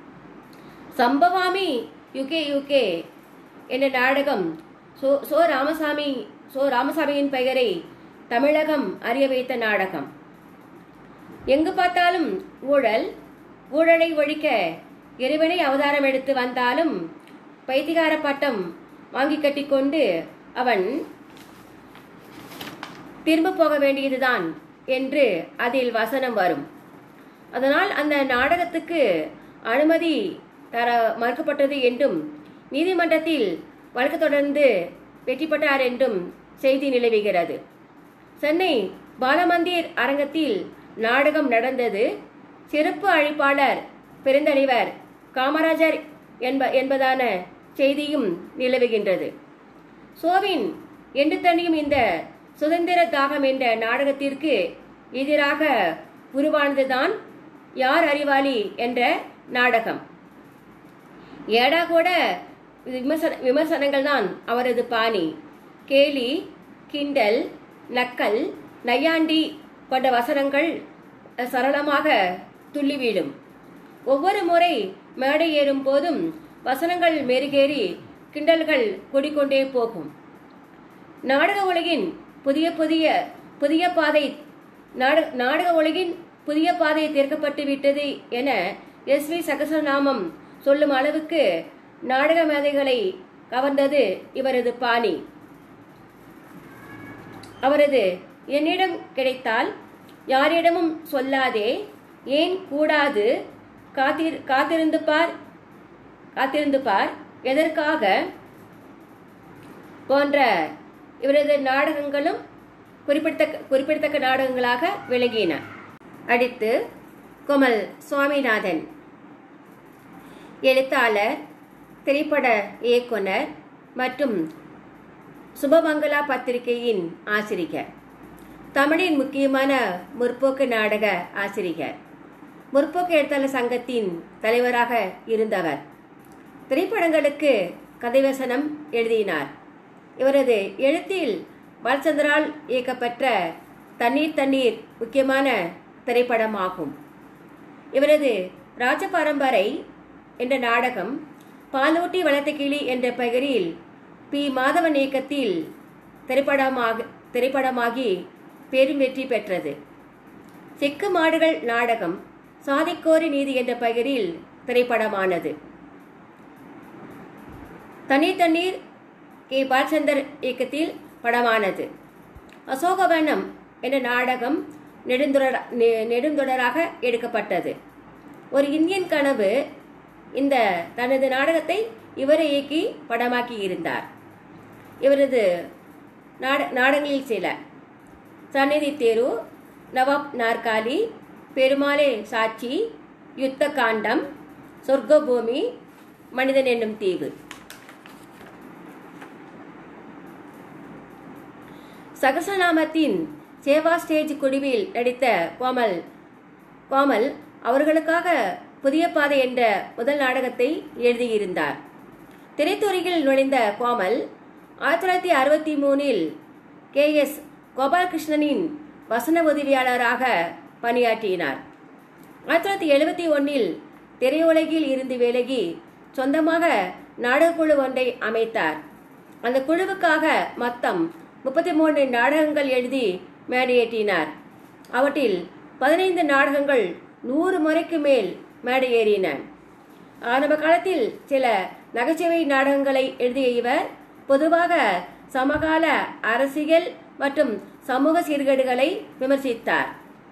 சம்பவாமி யுகே யுகே என்ற நாடகம் சோ சோ ராமசாமி சோ ராமசாமியின் பெயரை தமிழகம் அறிய வைத்த நாடகம் எங்கு பார்த்தாலும் ஊழல் ஊழலை ஒழிக்க இறைவனை அவதாரம் எடுத்து வந்தாலும் பைத்திகார பட்டம் வாங்கி கட்டிக்கொண்டு அவன் திரும்ப போக வேண்டியதுதான் என்று அதில் வசனம் வரும் அதனால் அந்த நாடகத்துக்கு அனுமதி தர மறுக்கப்பட்டது என்றும் நீதிமன்றத்தில் வழக்கு தொடர்ந்து வெற்றி பெற்றார் என்றும் செய்தி நிலவுகிறது சென்னை பாலமந்திர் அரங்கத்தில் நாடகம் நடந்தது சிறப்பு அழைப்பாளர் பெருந்தலைவர் காமராஜர் என்ப என்பதான செய்தியும் நிலவுகின்றது சோவின் என்று தனியும் இந்த சுதந்திர தாகம் என்ற நாடகத்திற்கு எதிராக உருவானதுதான் யார் அறிவாளி என்ற நாடகம் ஏடா கூட விமர்சன விமர்சனங்கள் தான் அவரது பாணி கேலி கிண்டல் நக்கல் நையாண்டி கொண்ட வசனங்கள் சரளமாக துள்ளிவிடும் ஒவ்வொரு முறை மேடை ஏறும் போதும் வசனங்கள் மெருகேறி கிண்டல்கள் கொடிக்கொண்டே போகும் நாடக உலகின் புதிய புதிய புதிய பாதை நாடக நாடக உலகின் புதிய பாதை திறக்கப்பட்டு விட்டது என எஸ் வி சகசநாமம் சொல்லும் அளவுக்கு நாடக மேதைகளை கவர்ந்தது இவரது பாணி அவரது என்னிடம் கிடைத்தால் யாரிடமும் சொல்லாதே ஏன் கூடாது காத்திரு காத்திருந்து பார் காத்திருந்து பார் எதற்காக போன்ற இவரது நாடகங்களும் குறிப்பிடத்தக்க குறிப்பிடத்தக்க நாடகங்களாக விளங்கின அடுத்து குமல் சுவாமிநாதன் எழுத்தாளர் திரைப்பட இயக்குனர் மற்றும் சுபமங்களா பத்திரிகையின் ஆசிரியர் தமிழின் முக்கியமான முற்போக்கு நாடக ஆசிரியர் முற்போக்கு எழுத்தாளர் சங்கத்தின் தலைவராக இருந்தவர் திரைப்படங்களுக்கு கதைவசனம் எழுதினார் இவரது எழுத்தில் பாலச்சந்திரால் இயக்கப்பட்ட தண்ணீர் தண்ணீர் முக்கியமான திரைப்படமாகும் இவரது ராஜபரம்பரை என்ற நாடகம் பாலூட்டி வளர்த்த கிளி என்ற பெயரில் பி மாதவன் இயக்கத்தில் திரைப்படமாக திரைப்படமாகி பெரும் வெற்றி பெற்றது செக்கு மாடுகள் நாடகம் சாதிக்கோரி நீதி என்ற பெயரில் திரைப்படமானது தண்ணீர் தண்ணீர் கே பாலச்சந்தர் இயக்கத்தில் படமானது அசோகவனம் என்ற நாடகம் நெடுந்தொடர நெ- நெடுந்தொடராக எடுக்கப்பட்டது ஒரு இந்தியன் கனவு இந்த தனது நாடகத்தை இவரை இயக்கி படமாக்கி இருந்தார் இவரது நாட நாடகங்களில் சில சந்நிதி தேரு நவாப் நாற்காலி பெருமாளே சாட்சி யுத்த காண்டம் சொர்க்கபூமி மனிதன் என்னும் தீவு சகசநாமத்தின் சேவா ஸ்டேஜ் குழுவில் நடித்த கோமல் கோமல் அவர்களுக்காக புதிய பாதை என்ற முதல் நாடகத்தை எழுதியிருந்தார் திரைத்துறையில் நுழைந்த கோமல் ஆயிரத்தி தொள்ளாயிரத்தி அறுபத்தி மூணில் கே எஸ் கோபாலகிருஷ்ணனின் வசன உதவியாளராக பணியாற்றினார் ஆயிரத்தி தொள்ளாயிரத்தி எழுபத்தி ஒன்றில் திரையுலகில் இருந்து விலகி சொந்தமாக நாடகக்குழு ஒன்றை அமைத்தார் அந்த குழுவுக்காக மொத்தம் முப்பத்தி மூன்று நாடகங்கள் எழுதி மேடையேற்றினார் அவற்றில் பதினைந்து நாடகங்கள் நூறு முறைக்கு மேல் மேடையேறின ஆரம்ப காலத்தில் சில நகைச்சுவை நாடகங்களை எழுதிய இவர் பொதுவாக சமகால அரசியல் மற்றும் சமூக சீர்கேடுகளை விமர்சித்தார்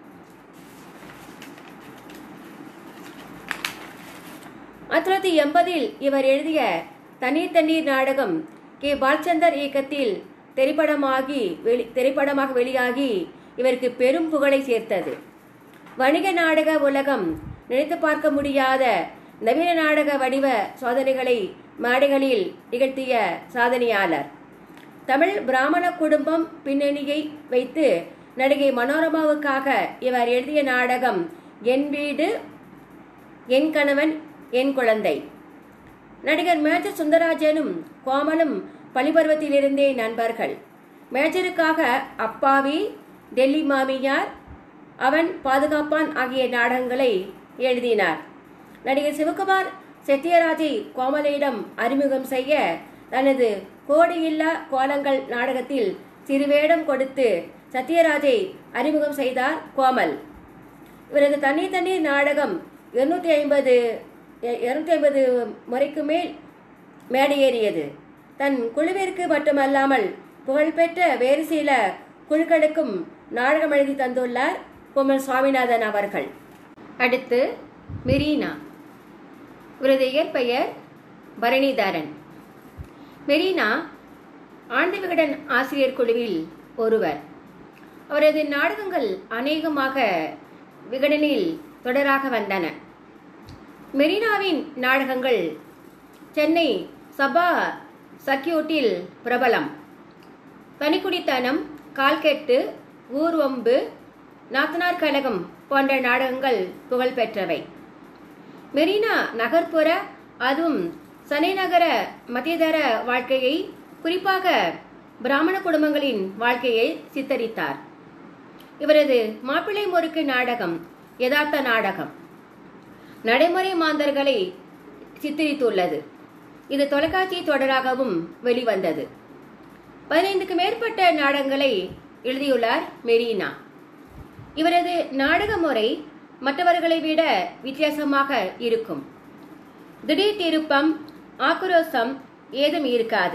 ஆயிரத்தி தொள்ளாயிரத்தி எண்பதில் இவர் எழுதிய தண்ணீர் தண்ணீர் நாடகம் கே பாலச்சந்தர் இயக்கத்தில் திரைப்படமாகி வெளி திரைப்படமாக வெளியாகி இவருக்கு பெரும் புகழை சேர்த்தது வணிக நாடக உலகம் நினைத்து பார்க்க முடியாத நவீன நாடக வடிவ சோதனைகளை மேடைகளில் நிகழ்த்திய சாதனையாளர் தமிழ் பிராமண குடும்பம் பின்னணியை வைத்து நடிகை மனோரமாவுக்காக இவர் எழுதிய நாடகம் என் வீடு என் கணவன் என் குழந்தை நடிகர் மேஜர் சுந்தராஜனும் கோமலும் பள்ளிப்பருவத்திலிருந்தே நண்பர்கள் மேஜருக்காக அப்பாவி டெல்லி மாமியார் அவன் பாதுகாப்பான் ஆகிய நாடகங்களை எழுதினார் நடிகர் சிவகுமார் செட்டியராஜை கோமலையிடம் அறிமுகம் செய்ய தனது கோடியில்லா கோலங்கள் நாடகத்தில் சிறுவேடம் கொடுத்து சத்யராஜை அறிமுகம் செய்தார் கோமல் இவரது தண்ணீர் தண்ணீர் நாடகம் இருநூத்தி ஐம்பது இருநூத்தி ஐம்பது முறைக்கு மேல் மேடையேறியது தன் குழுவிற்கு மட்டுமல்லாமல் புகழ்பெற்ற வேறு சில குழுக்களுக்கும் நாடகம் எழுதி தந்துள்ளார் கோமல் சுவாமிநாதன் அவர்கள் அடுத்து மெரீனா இவரது இயற்பெயர் பரணிதாரன் மெரீனா ஆண்டு விகடன் ஆசிரியர் குழுவில் ஒருவர் அவரது நாடகங்கள் அநேகமாக விகடனில் தொடராக வந்தன மெரினாவின் நாடகங்கள் சென்னை சபா சர்க்கியூட்டில் பிரபலம் தனிக்குடித்தனம் கால்கெட்டு ஊர்வம்பு நாத்தனார் கழகம் போன்ற நாடகங்கள் புகழ்பெற்றவை மெரினா நகர்ப்புற அதுவும் சனைநகர மத்தியதர வாழ்க்கையை குறிப்பாக பிராமண குடும்பங்களின் வாழ்க்கையை சித்தரித்தார் இவரது மாப்பிள்ளை முறுக்கு நாடகம் யதார்த்த நாடகம் நடைமுறை மாந்தர்களை சித்தரித்துள்ளது இது தொலைக்காட்சி தொடராகவும் வெளிவந்தது பதினைந்துக்கு மேற்பட்ட நாடகங்களை எழுதியுள்ளார் மெரீனா இவரது நாடக முறை மற்றவர்களை விட வித்தியாசமாக இருக்கும் திடீர் திருப்பம் ஆக்ரோசம் ஏதும் இருக்காது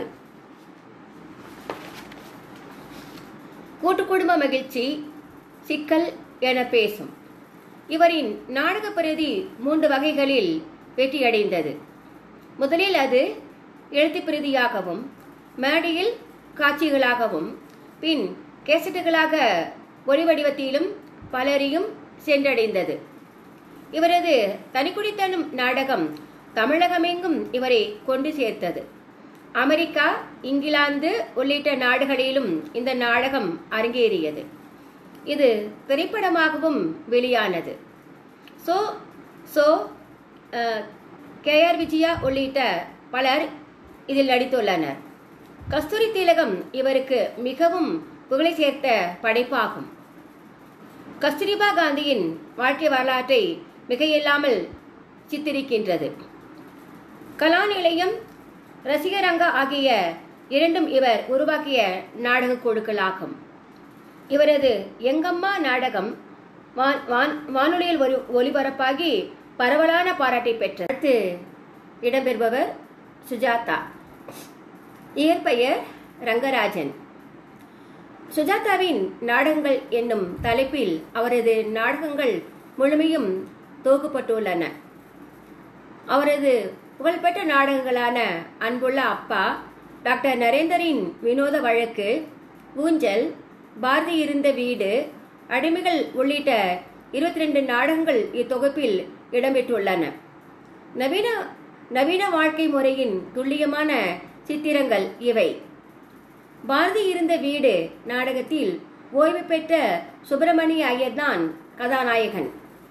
கூட்டு குடும்ப மகிழ்ச்சி சிக்கல் என பேசும் இவரின் நாடக பிரதி மூன்று வகைகளில் வெற்றியடைந்தது முதலில் அது எழுத்து பிரதியாகவும் மேடையில் காட்சிகளாகவும் பின் கேசட்டுகளாக ஒளி வடிவத்திலும் பலரையும் சென்றடைந்தது இவரது தனிக்குடித்தனம் நாடகம் தமிழகமெங்கும் இவரை கொண்டு சேர்த்தது அமெரிக்கா இங்கிலாந்து உள்ளிட்ட நாடுகளிலும் இந்த நாடகம் அரங்கேறியது இது திரைப்படமாகவும் வெளியானது சோ சோ கே ஆர் விஜயா உள்ளிட்ட பலர் இதில் நடித்துள்ளனர் கஸ்தூரி திலகம் இவருக்கு மிகவும் புகழை சேர்த்த படைப்பாகும் கஸ்தூரிபா காந்தியின் வாழ்க்கை வரலாற்றை மிகையில்லாமல் சித்தரிக்கின்றது கலாநிலையம் ரசிகரங்கா ஆகிய இரண்டும் இவர் உருவாக்கிய நாடக குழுக்களாகும் இவரது எங்கம்மா நாடகம் வான் வான் வானொலியில் ஒரு ஒளிபரப்பாகி பரவலான பாராட்டை பெற்றது அடுத்து இடம்பெறுபவர் சுஜாதா இயற்பெயர் ரங்கராஜன் சுஜாதாவின் நாடகங்கள் என்னும் தலைப்பில் அவரது நாடகங்கள் முழுமையும் தொகுக்கப்பட்டுள்ளன அவரது புகழ்பெற்ற நாடகங்களான அன்புள்ள அப்பா டாக்டர் நரேந்தரின் வினோத வழக்கு ஊஞ்சல் பாரதி இருந்த வீடு அடிமைகள் உள்ளிட்ட இருபத்தி ரெண்டு நாடகங்கள் இத்தொகுப்பில் இடம்பெற்றுள்ளன நவீன நவீன வாழ்க்கை முறையின் துல்லியமான சித்திரங்கள் இவை பாரதி இருந்த வீடு நாடகத்தில் ஓய்வு பெற்ற சுப்பிரமணிய ஐயர் தான் கதாநாயகன்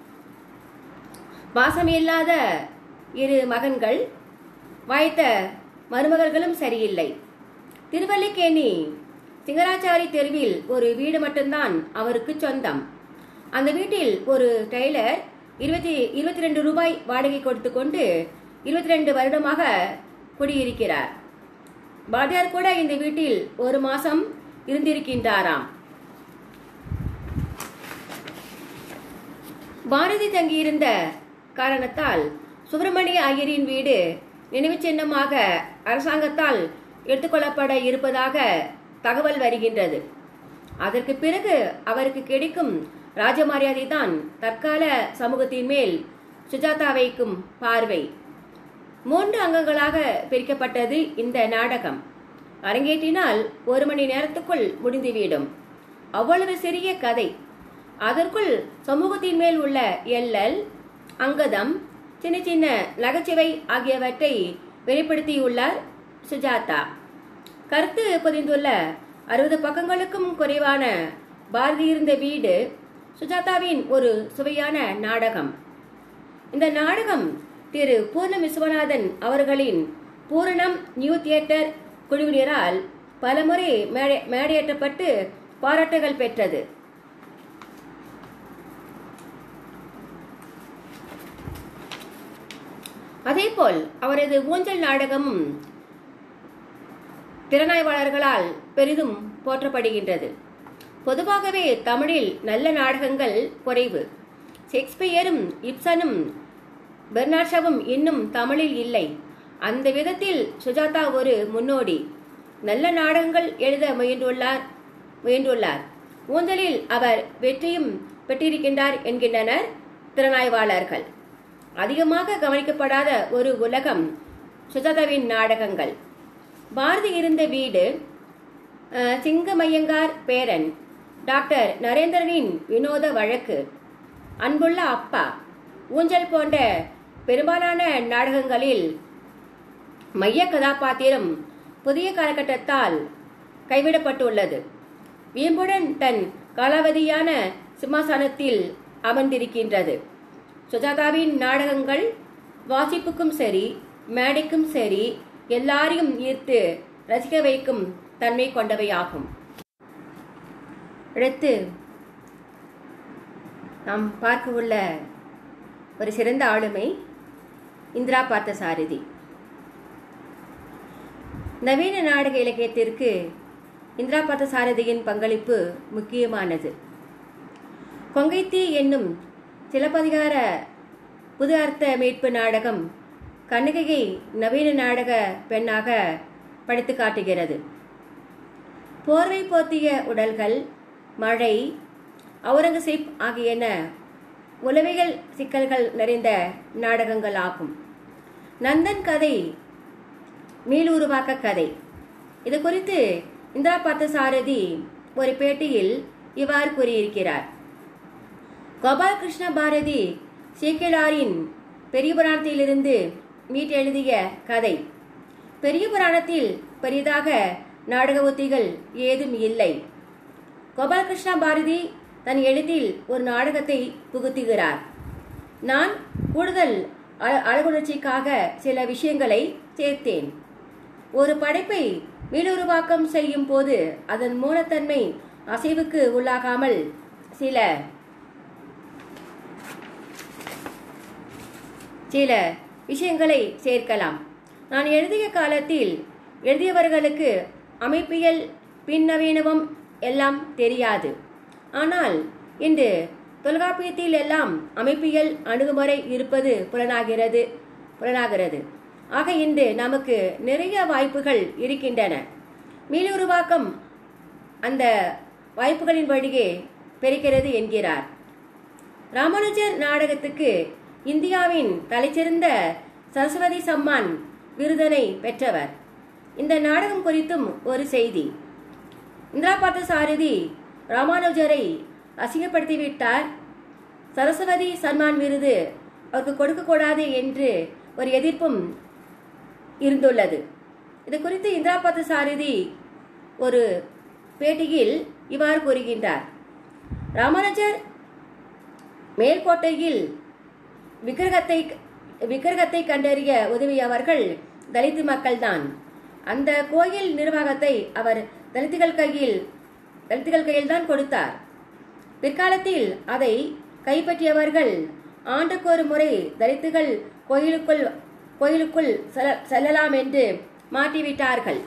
பாசமில்லாத இரு மகன்கள் வாய்த்த மருமகள்களும் சரியில்லை திருவல்லிக்கேணி சிங்கராச்சாரி தெருவில் ஒரு வீடு மட்டும்தான் அவருக்கு சொந்தம் அந்த வீட்டில் ஒரு டெய்லர் இருபத்தி இருபத்தி ரெண்டு ரூபாய் வாடகை கொடுத்து கொண்டு இருபத்தி ரெண்டு வருடமாக குடியிருக்கிறார் பாரதியார் கூட இந்த வீட்டில் ஒரு மாசம் இருந்திருக்கின்றாராம் பாரதி தங்கியிருந்த காரணத்தால் சுப்பிரமணிய ஐயரின் வீடு நினைவு சின்னமாக அரசாங்கத்தால் எடுத்துக்கொள்ளப்பட இருப்பதாக தகவல் வருகின்றது அதற்கு பிறகு அவருக்கு கிடைக்கும் ராஜமரியாதை தான் தற்கால சமூகத்தின் மேல் சுஜாதா வைக்கும் பார்வை மூன்று அங்கங்களாக பிரிக்கப்பட்டது இந்த நாடகம் அரங்கேற்றினால் ஒரு மணி நேரத்துக்குள் முடிந்துவிடும் அவ்வளவு சிறிய கதை அதற்குள் சமூகத்தின் மேல் உள்ள எல்லல் அங்கதம் சின்ன சின்ன நகைச்சுவை ஆகியவற்றை வெளிப்படுத்தியுள்ளார் சுஜாதா கருத்து பதிந்துள்ள அறுபது பக்கங்களுக்கும் குறைவான பாரதி இருந்த வீடு சுஜாதாவின் ஒரு சுவையான நாடகம் இந்த நாடகம் திரு பூர்ணம் விஸ்வநாதன் அவர்களின் பூரணம் நியூ தியேட்டர் குழுவினரால் பலமுறை மேடை மேடையேற்றப்பட்டு பாராட்டுகள் பெற்றது அதேபோல் அவரது ஊஞ்சல் நாடகமும் திறனாய்வாளர்களால் பெரிதும் போற்றப்படுகின்றது பொதுவாகவே தமிழில் நல்ல நாடகங்கள் குறைவு ஷேக்ஸ்பியரும் இப்சனும் பெர்னாட்ஷாவும் இன்னும் தமிழில் இல்லை அந்த விதத்தில் சுஜாதா ஒரு முன்னோடி நல்ல நாடகங்கள் எழுத முயன்றுள்ளார் முயன்றுள்ளார் ஊஞ்சலில் அவர் வெற்றியும் பெற்றிருக்கின்றார் என்கின்றனர் திறனாய்வாளர்கள் அதிகமாக கவனிக்கப்படாத ஒரு உலகம் சுஜாதாவின் நாடகங்கள் பாரதி இருந்த வீடு அஹ், சிங்கமையங்கார் பேரன் டாக்டர் நரேந்திரனின் வினோத வழக்கு அன்புள்ள அப்பா ஊஞ்சல் போன்ற பெரும்பாலான நாடகங்களில் மைய கதாபாத்திரம் புதிய காலகட்டத்தால் கைவிடப்பட்டுள்ளது வீம்புடன் தன் காலாவதியான சிம்மாசனத்தில் அமர்ந்திருக்கின்றது சுஜாதாவின் நாடகங்கள் வாசிப்புக்கும் சரி மேடைக்கும் சரி எல்லாரையும் ஈர்த்து ரசிக்க வைக்கும் தன்மை கொண்டவையாகும் அடுத்து நாம் பார்க்க உள்ள ஒரு சிறந்த ஆளுமை இந்திரா பார்த்தசாரதி நவீன நாடக இலக்கியத்திற்கு இந்திரா பார்த்தசாரதியின் பங்களிப்பு முக்கியமானது கொங்கைத்தீ என்னும் சிலப்பதிகார புது அர்த்த மீட்பு நாடகம் கண்ணகியை நவீன நாடக பெண்ணாக படித்து காட்டுகிறது போர்வை போர்த்திய உடல்கள் மழை அவுரங்கசீப் ஆகியன உளவியல் சிக்கல்கள் நிறைந்த நாடகங்கள் ஆகும் நந்தன் கதை மீளுருவாக்க கதை இது குறித்து இந்திரா பார்த்தசாரதி ஒரு பேட்டியில் இவ்வாறு கூறியிருக்கிறார் கோபாலகிருஷ்ண பாரதி சீக்கிலாரின் பெரிய புராணத்திலிருந்து மீட்டெழுதிய கதை பெரிய புராணத்தில் பெரிதாக நாடக உத்திகள் ஏதும் இல்லை கோபாலகிருஷ்ண பாரதி தன் எழுத்தில் ஒரு நாடகத்தை புகுத்துகிறார் நான் கூடுதல் அ- அழகுணர்ச்சிக்காக சில விஷயங்களை சேர்த்தேன் ஒரு படைப்பை மீளுருவாக்கம் செய்யும் போது அதன் மூலத்தன்மை அசைவுக்கு உள்ளாகாமல் சில சில விஷயங்களை சேர்க்கலாம் நான் எழுதிய காலத்தில் எழுதியவர்களுக்கு அமைப்பியல் பின்னவீனமும் எல்லாம் தெரியாது ஆனால் இன்று தொல்காப்பியத்தில் எல்லாம் அமைப்பியல் அணுகுமுறை இருப்பது புலனாகிறது புலனாகிறது ஆக இன்று நமக்கு நிறைய வாய்ப்புகள் இருக்கின்றன மீளுருவாக்கம் அந்த வாய்ப்புகளின் வழியே பெருக்கிறது என்கிறார் ராமானுஜர் நாடகத்துக்கு இந்தியாவின் தலைச்சிறந்த சரஸ்வதி சம்மான் விருதனை பெற்றவர் இந்த நாடகம் குறித்தும் ஒரு செய்தி இந்திரா பார்த்த சாரதி ராமானுஜரை அசிங்கப்படுத்திவிட்டார் சரஸ்வதி சன்மான் விருது அவருக்கு கொடுக்கக்கூடாது என்று ஒரு எதிர்ப்பும் இருந்துள்ளது இது குறித்து இந்திரா பார்த்த சாரதி ஒரு பேட்டியில் இவ்வாறு கூறுகின்றார் ராமானுஜர் மேல்கோட்டையில் விக்கிரகத்தை விக்கிரகத்தை கண்டறிய உதவியவர்கள் தலித்து மக்கள்தான் அந்த கோயில் நிர்வாகத்தை அவர் தலித்துகள் கையில் தலித்துகள் கையில் தான் கொடுத்தார் பிற்காலத்தில் அதை கைப்பற்றியவர்கள் ஆண்டுக்கு ஒரு முறை தலித்துகள் கோயிலுக்குள் கோயிலுக்குள் செல்ல- செல்லலாம் என்று மாற்றிவிட்டார்கள்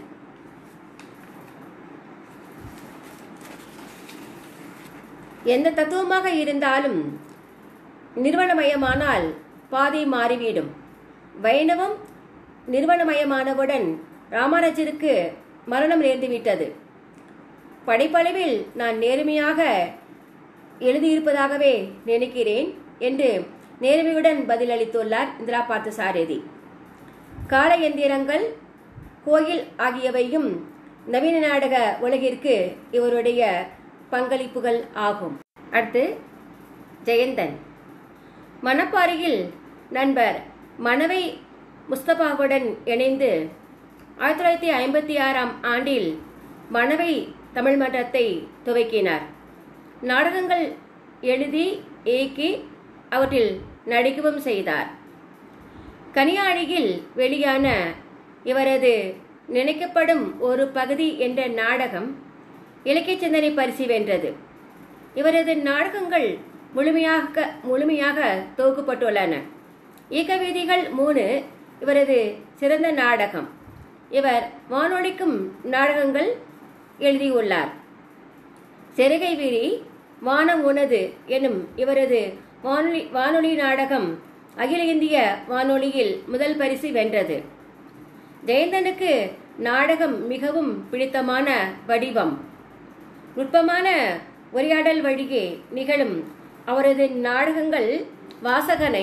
எந்த தத்துவமாக இருந்தாலும் நிறுவனமயமானால் பாதை மாறிவிடும் வைணவம் நிறுவனமயமானவுடன் ராமானுஜருக்கு மரணம் நேர்ந்துவிட்டது படைப்பளவில் நான் நேர்மையாக எழுதியிருப்பதாகவே நினைக்கிறேன் என்று நேர்மையுடன் பதிலளித்துள்ளார் இந்திரா பார்த்த சாரதி கால எந்திரங்கள் கோயில் ஆகியவையும் நவீன நாடக உலகிற்கு இவருடைய பங்களிப்புகள் ஆகும் அடுத்து ஜெயந்தன் மணப்பாறையில் நண்பர் மணவை முஸ்தபாவுடன் இணைந்து ஆயிரத்தி தொள்ளாயிரத்தி ஐம்பத்தி ஆறாம் ஆண்டில் மணவை தமிழ் மன்றத்தை துவக்கினார் நாடகங்கள் எழுதி இயக்கி அவற்றில் நடிக்கவும் செய்தார் கனியாழியில் வெளியான இவரது நினைக்கப்படும் ஒரு பகுதி என்ற நாடகம் இலக்கிய சிந்தனை பரிசு வென்றது இவரது நாடகங்கள் முழுமையாக முழுமையாக தொகுக்கப்பட்டுள்ளன இயக்க வீதிகள் மூணு இவரது சிறந்த நாடகம் இவர் வானொலிக்கும் நாடகங்கள் எழுதியுள்ளார் செருகை விரி வானம் உனது எனும் இவரது வானொலி வானொலி நாடகம் அகில இந்திய வானொலியில் முதல் பரிசு வென்றது ஜெயந்தனுக்கு நாடகம் மிகவும் பிடித்தமான வடிவம் நுட்பமான உரையாடல் வழியே நிகழும் அவரது நாடகங்கள் வாசகனை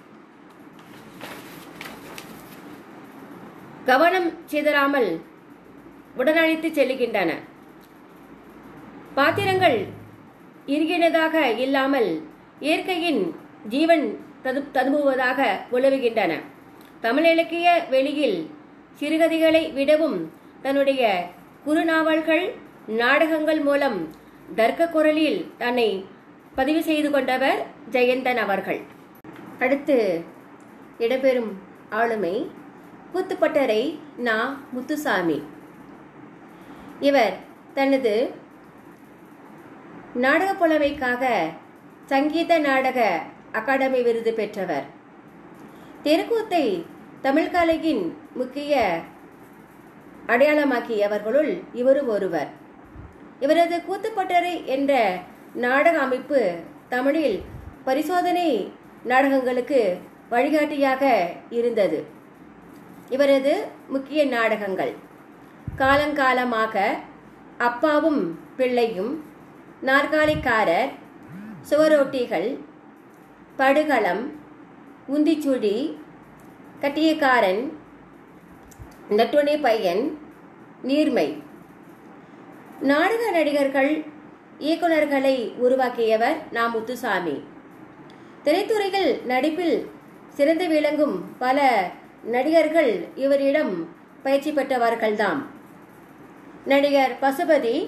கவனம் சிதறாமல் உடனழைத்து செல்லுகின்றன பாத்திரங்கள் இறுகினதாக இல்லாமல் இயற்கையின் ஜீவன் தது ததும்புவதாக உலவுகின்றன தமிழ் இலக்கிய வெளியில் சிறுகதைகளை விடவும் தன்னுடைய குறுநாவல்கள் நாடகங்கள் மூலம் தர்க்க குரலில் தன்னை பதிவு செய்து கொண்டவர் ஜெயந்தன் அவர்கள் அடுத்து இடம்பெறும் ஆளுமை கூத்துப்பட்டறை நா முத்துசாமி இவர் தனது நாடக புலமைக்காக சங்கீத நாடக அகாடமி விருது பெற்றவர் தெருக்கூத்தை தமிழ் கலையின் முக்கிய அடையாளமாக்கியவர்களுள் இவரும் ஒருவர் இவரது கூத்துப்பட்டறை என்ற நாடக அமைப்பு தமிழில் பரிசோதனை நாடகங்களுக்கு வழிகாட்டியாக இருந்தது இவரது முக்கிய நாடகங்கள் காலங்காலமாக அப்பாவும் பிள்ளையும் நாற்காலிக்காரர் சுவரொட்டிகள் படுகளம் உந்திச்சுழி கட்டியக்காரன் நட்டுணை பையன் நீர்மை நாடக நடிகர்கள் இயக்குனர்களை உருவாக்கியவர் நா முத்துசாமி திரைத்துறையில் நடிப்பில் சிறந்து விளங்கும் பல நடிகர்கள் இவரிடம் பயிற்சி பெற்றவர்கள்தாம் நடிகர் பசுபதி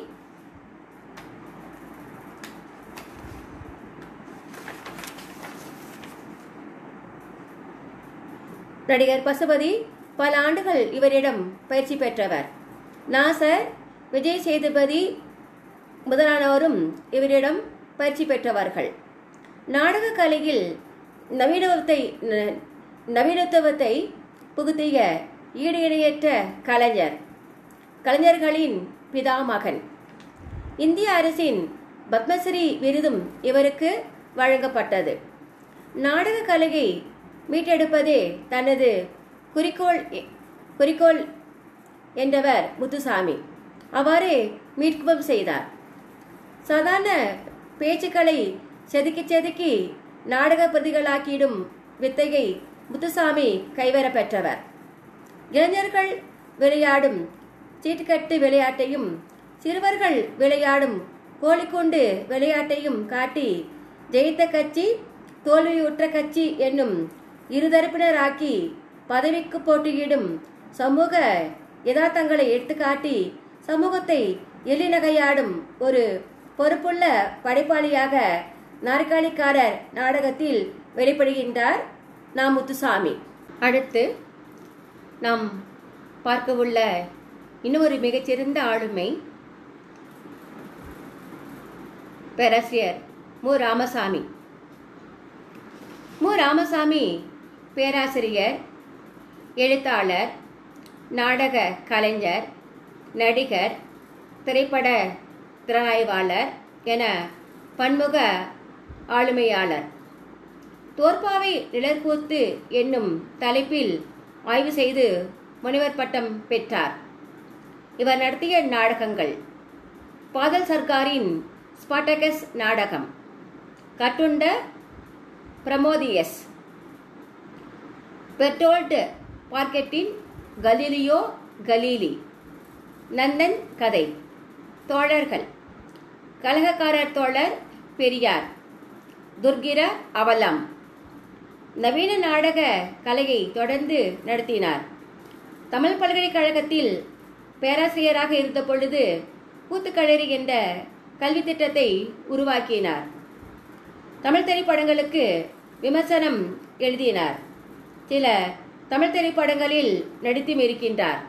நடிகர் பசுபதி பல ஆண்டுகள் இவரிடம் பயிற்சி பெற்றவர் நாசர் விஜய் சேதுபதி முதலானோரும் இவரிடம் பயிற்சி பெற்றவர்கள் நாடக கலையில் நவீனத்தை ந- நவீனத்துவத்தை புகுத்திய ஈடு இணையற்ற கலைஞர் கலைஞர்களின் பிதாமகன் இந்திய அரசின் பத்மஸ்ரீ விருதும் இவருக்கு வழங்கப்பட்டது நாடக கலையை மீட்டெடுப்பதே தனது குறிக்கோள் குறிக்கோள் என்றவர் முத்துசாமி அவ்வாறே மீட்கவும் செய்தார் சாதாரண பேச்சுக்களை செதுக்கி செதுக்கி நாடக பிரதிகளாக்கிடும் வித்தையை முத்துசாமி கைவர பெற்றவர் இளைஞர்கள் விளையாடும் சீட்டுக்கட்டு விளையாட்டையும் சிறுவர்கள் விளையாடும் கோழிக்கொண்டு விளையாட்டையும் காட்டி ஜெயித்த கட்சி தோல்வியுற்ற கட்சி என்னும் இருதரப்பினராக்கி பதவிக்கு போட்டியிடும் சமூக யதார்த்தங்களை எடுத்துக்காட்டி சமூகத்தை எள்ளிநகையாடும் ஒரு பொறுப்புள்ள படைப்பாளியாக நாற்காலிக்காரர் நாடகத்தில் வெளிப்படுகின்றார் நா முத்துசாமி அடுத்து நாம் பார்க்கவுள்ள இன்னொரு மிகச்சிறந்த ஆளுமை பேராசிரியர் மு ராமசாமி மு ராமசாமி பேராசிரியர் எழுத்தாளர் நாடக கலைஞர் நடிகர் திரைப்பட திறனாய்வாளர் என பன்முக ஆளுமையாளர் தோற்பாவை நிழற்கூத்து என்னும் தலைப்பில் ஆய்வு செய்து முனைவர் பட்டம் பெற்றார் இவர் நடத்திய நாடகங்கள் பாதல் சர்க்காரின் ஸ்பாட்டகஸ் நாடகம் கட்டுண்ட பிரமோதியஸ் பெர்டோல்ட் பார்க்கெட்டின் கலீலியோ கலீலி நந்தன் கதை தோழர்கள் கலகக்காரர் தோழர் பெரியார் துர்கிர அவலம் நவீன நாடக கலையை தொடர்ந்து நடத்தினார் தமிழ் பல்கலைக்கழகத்தில் பேராசிரியராக இருந்த பொழுது கூத்துக்களரி என்ற கல்வி திட்டத்தை உருவாக்கினார் தமிழ் திரைப்படங்களுக்கு விமர்சனம் எழுதினார் சில தமிழ் திரைப்படங்களில் நடித்தும் இருக்கின்றார்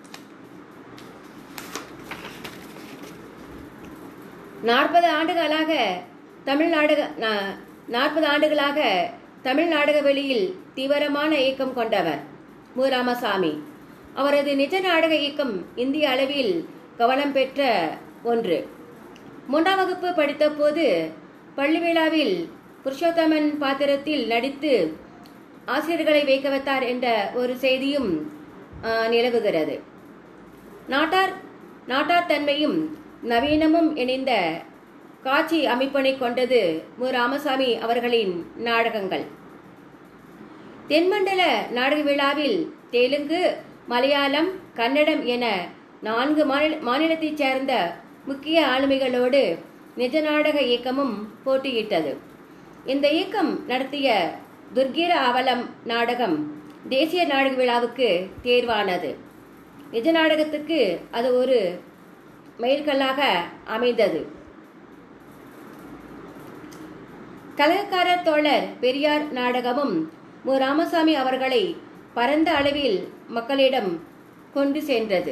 நாற்பது ஆண்டுகளாக தமிழ் நாடக நாற்பது ஆண்டுகளாக தமிழ் நாடக வெளியில் தீவிரமான இயக்கம் கொண்டவர் மு ராமசாமி அவரது நிஜ நாடக இயக்கம் இந்திய அளவில் கவனம் பெற்ற ஒன்று மூன்றாம் வகுப்பு படித்த போது பள்ளி விழாவில் புருஷோத்தமன் பாத்திரத்தில் நடித்து ஆசிரியர்களை வைக்க வைத்தார் என்ற ஒரு செய்தியும் நிலவுகிறது நாட்டார் நாட்டார் தன்மையும் நவீனமும் இணைந்த காட்சி அமைப்பினை கொண்டது மு ராமசாமி அவர்களின் நாடகங்கள் தென்மண்டல நாடக விழாவில் தெலுங்கு மலையாளம் கன்னடம் என நான்கு மாநில மாநிலத்தைச் சேர்ந்த முக்கிய ஆளுமைகளோடு நிஜ நாடக இயக்கமும் போட்டியிட்டது இந்த இயக்கம் நடத்திய துர்கிர அவலம் நாடகம் தேசிய நாடக விழாவுக்கு தேர்வானது நிஜ நாடகத்துக்கு அது ஒரு மைல்கல்லாக அமைந்தது கலகக்காரர் தோழர் பெரியார் நாடகமும் மு ராமசாமி அவர்களை பரந்த அளவில் மக்களிடம் கொண்டு சென்றது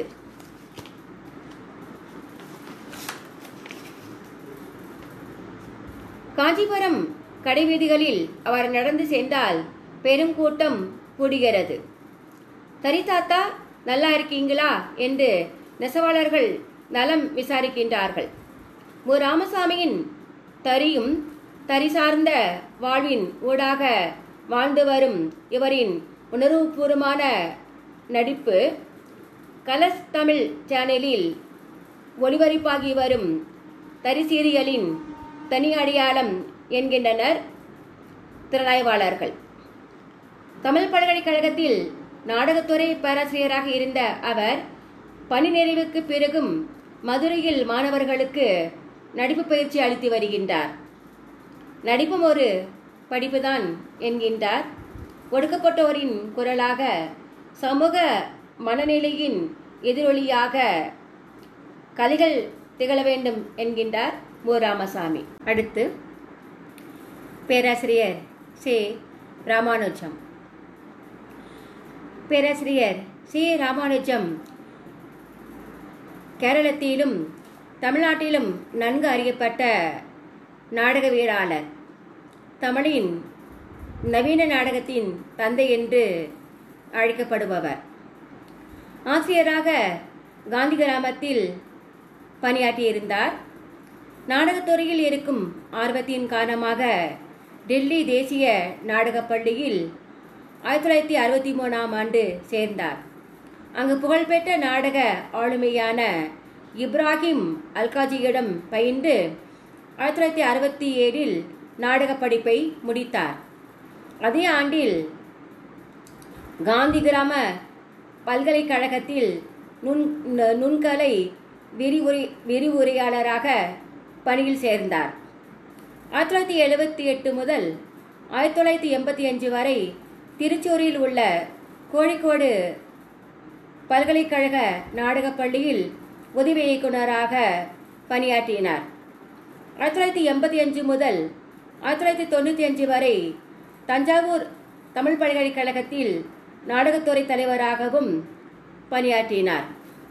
காஞ்சிபுரம் கடைவீதிகளில் அவர் நடந்து சென்றால் பெரும் கூட்டம் கூடுகிறது தரிதாத்தா நல்லா இருக்கீங்களா என்று நெசவாளர்கள் நலம் விசாரிக்கின்றார்கள் மு ராமசாமியின் தரியும் தரி சார்ந்த வாழ்வின் ஊடாக வாழ்ந்து வரும் இவரின் உணர்வுபூர்வமான நடிப்பு கலர்ஸ் தமிழ் சேனலில் ஒளிபரப்பாகி வரும் தரி சீரியலின் தனி அடையாளம் என்கின்றனர் திறனாய்வாளர்கள் தமிழ் பல்கலைக்கழகத்தில் நாடகத்துறை பேராசிரியராக இருந்த அவர் பணி நிறைவுக்கு பிறகும் மதுரையில் மாணவர்களுக்கு நடிப்பு பயிற்சி அளித்து வருகின்றார் நடிப்பும் ஒரு படிப்புதான் என்கின்றார் ஒடுக்கப்பட்டோரின் குரலாக சமூக மனநிலையின் எதிரொலியாக கலைகள் திகழ வேண்டும் என்கின்றார் மு ராமசாமி அடுத்து பேராசிரியர் சி ராமானுஜம் பேராசிரியர் சி ராமானுஜம் கேரளத்திலும் தமிழ்நாட்டிலும் நன்கு அறியப்பட்ட நாடகவியலாளர் தமிழின் நவீன நாடகத்தின் தந்தை என்று அழைக்கப்படுபவர் ஆசிரியராக காந்தி கிராமத்தில் பணியாற்றியிருந்தார் நாடகத்துறையில் இருக்கும் ஆர்வத்தின் காரணமாக டெல்லி தேசிய நாடகப் பள்ளியில் ஆயிரத்தி தொள்ளாயிரத்தி அறுபத்தி மூணாம் ஆண்டு சேர்ந்தார் அங்கு புகழ்பெற்ற நாடக ஆளுமையான இப்ராஹிம் அல்காஜியிடம் பயின்று ஆயிரத்தி தொள்ளாயிரத்தி அறுபத்தி ஏழில் நாடக படிப்பை முடித்தார் அதே ஆண்டில் காந்தி கிராம பல்கலைக்கழகத்தில் நுண் ந- நுண்கலை விரிவுரை விரிவுரையாளராக பணியில் சேர்ந்தார் ஆயிரத்தி தொள்ளாயிரத்தி எழுபத்தி எட்டு முதல் ஆயிரத்தி தொள்ளாயிரத்தி எண்பத்தி அஞ்சு வரை திருச்சூரில் உள்ள கோழிக்கோடு பல்கலைக்கழக நாடகப் பள்ளியில் உதவி இயக்குனராக பணியாற்றினார் ஆயிரத்தி தொள்ளாயிரத்தி எண்பத்தி அஞ்சு முதல் ஆயிரத்தி தொள்ளாயிரத்தி தொண்ணூற்றி அஞ்சு வரை தஞ்சாவூர் தமிழ் பல்கலைக்கழகத்தில் நாடகத்துறை தலைவராகவும் பணியாற்றினார்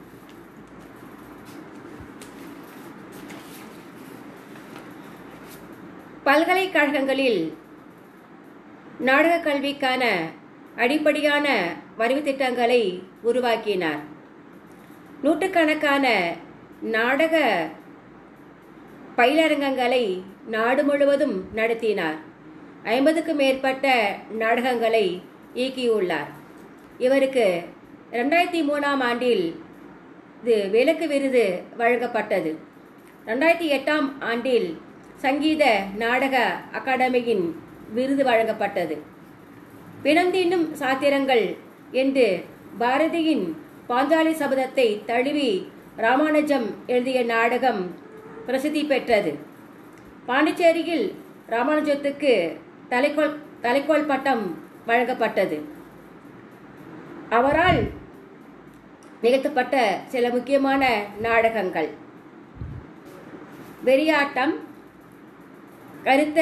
பல்கலைக்கழகங்களில் நாடகக் கல்விக்கான அடிப்படையான வரைவு திட்டங்களை உருவாக்கினார் நூற்றுக்கணக்கான நாடக பயிலரங்கங்களை நாடு முழுவதும் நடத்தினார் ஐம்பதுக்கும் மேற்பட்ட நாடகங்களை இயக்கியுள்ளார் இவருக்கு ரெண்டாயிரத்தி மூணாம் ஆண்டில் இது விலக்கு விருது வழங்கப்பட்டது ரெண்டாயிரத்தி எட்டாம் ஆண்டில் சங்கீத நாடக அகாடமியின் விருது வழங்கப்பட்டது பிணந்தீண்டும் சாத்திரங்கள் என்று பாரதியின் பாஞ்சாலி சபதத்தை தழுவி ராமானுஜம் எழுதிய நாடகம் பிரசித்தி பெற்றது பாண்டிச்சேரியில் ராமானுஜத்துக்கு தலைக்கோல் தலைக்கோல் பட்டம் வழங்கப்பட்டது அவரால் நிகழ்த்தப்பட்ட சில முக்கியமான நாடகங்கள் வெறியாட்டம் கருத்த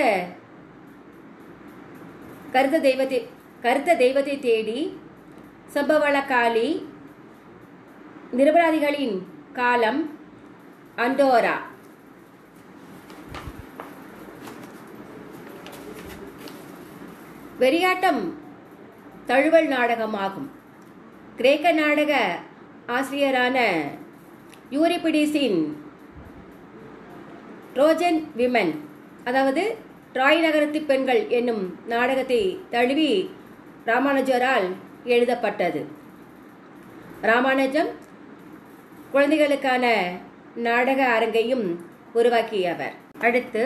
கருத்த தெய்வத்தை கருத்த தெய்வத்தை தேடி சம்பவள காளி நிரபராதிகளின் காலம் அண்டோரா வெறியாட்டம் தழுவல் நாடகமாகும் கிரேக்க நாடக ஆசிரியரான யூரிபிடிஸின் ட்ரோஜன் விமன் அதாவது ட்ராய் நகரத்து பெண்கள் என்னும் நாடகத்தை தழுவி ராமானுஜரால் எழுதப்பட்டது ராமானுஜம் குழந்தைகளுக்கான நாடக அரங்கையும் உருவாக்கியவர் அடுத்து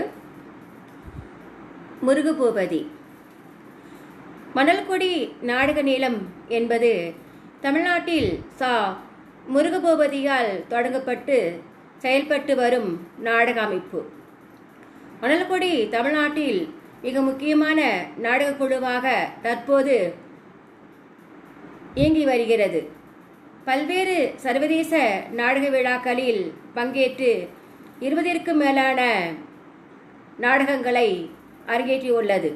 முருகுபூபதி மணல்கொடி நாடக நீளம் என்பது தமிழ்நாட்டில் சா முருகபூபதியால் தொடங்கப்பட்டு செயல்பட்டு வரும் நாடக அமைப்பு மணல்கொடி தமிழ்நாட்டில் மிக முக்கியமான நாடகக் குழுவாக தற்போது இயங்கி வருகிறது பல்வேறு சர்வதேச நாடக விழாக்களில் பங்கேற்று இருபதிற்கும் மேலான நாடகங்களை அரங்கேற்றியுள்ளது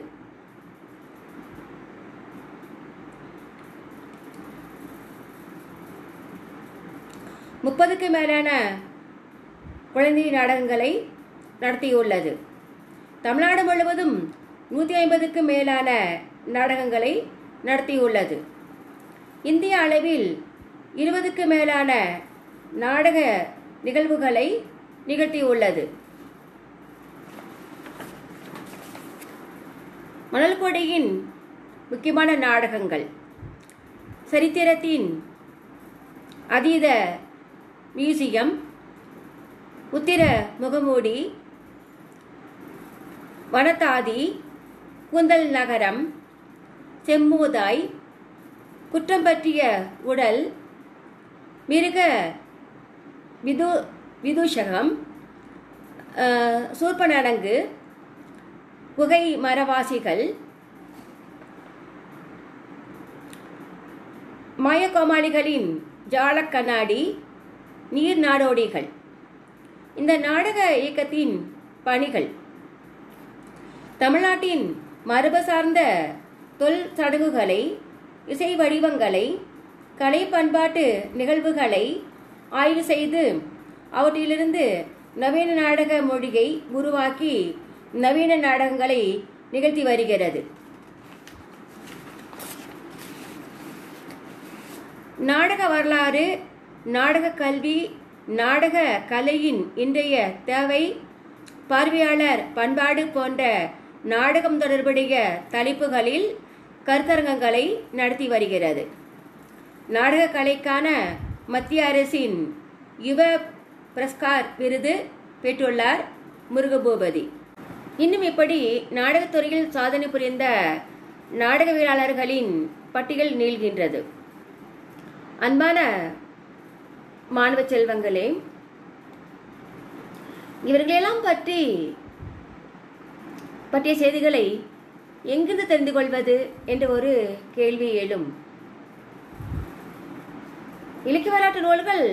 முப்பதுக்கு மேலான குழந்தை நாடகங்களை நடத்தியுள்ளது தமிழ்நாடு முழுவதும் நூற்றி ஐம்பதுக்கும் மேலான நாடகங்களை நடத்தியுள்ளது இந்திய அளவில் இருபதுக்கு மேலான நாடக நிகழ்வுகளை நிகழ்த்தியுள்ளது மணல்கொடியின் முக்கியமான நாடகங்கள் சரித்திரத்தின் அதீத மியூசியம் உத்திர முகமூடி வனத்தாதி கூந்தல் நகரம் செம்மூதாய் குற்றம் பற்றிய உடல் மிருக விது விதூஷகம் அஹ், சூர்பனடங்கு குகை மரவாசிகள் மாயக்கோமாளிகளின் ஜாலக் கண்ணாடி நீர் நாடோடிகள் இந்த நாடக இயக்கத்தின் பணிகள் தமிழ்நாட்டின் மரபு சார்ந்த தொல் சடங்குகளை இசை வடிவங்களை கலை பண்பாட்டு நிகழ்வுகளை ஆய்வு செய்து அவற்றிலிருந்து நவீன நாடக மொழியை உருவாக்கி நவீன நாடகங்களை நிகழ்த்தி வருகிறது நாடக வரலாறு நாடக கல்வி நாடக கலையின் இன்றைய தேவை பார்வையாளர் பண்பாடு போன்ற நாடகம் தொடர்புடைய தலைப்புகளில் கருத்தரங்கங்களை நடத்தி வருகிறது நாடக கலைக்கான மத்திய அரசின் யுவ புரஸ்கார் விருது பெற்றுள்ளார் முருகபூபதி இன்னும் இப்படி நாடகத்துறையில் சாதனை புரிந்த நாடகவியலாளர்களின் பட்டியல் நீள்கின்றது அன்பான மாணவ செல்வங்களே இவர்களெல்லாம் பற்றி பற்றிய செய்திகளை எங்கிருந்து தெரிந்து கொள்வது என்ற ஒரு கேள்வி எழும் இலக்கிய வரலாற்று நூல்கள்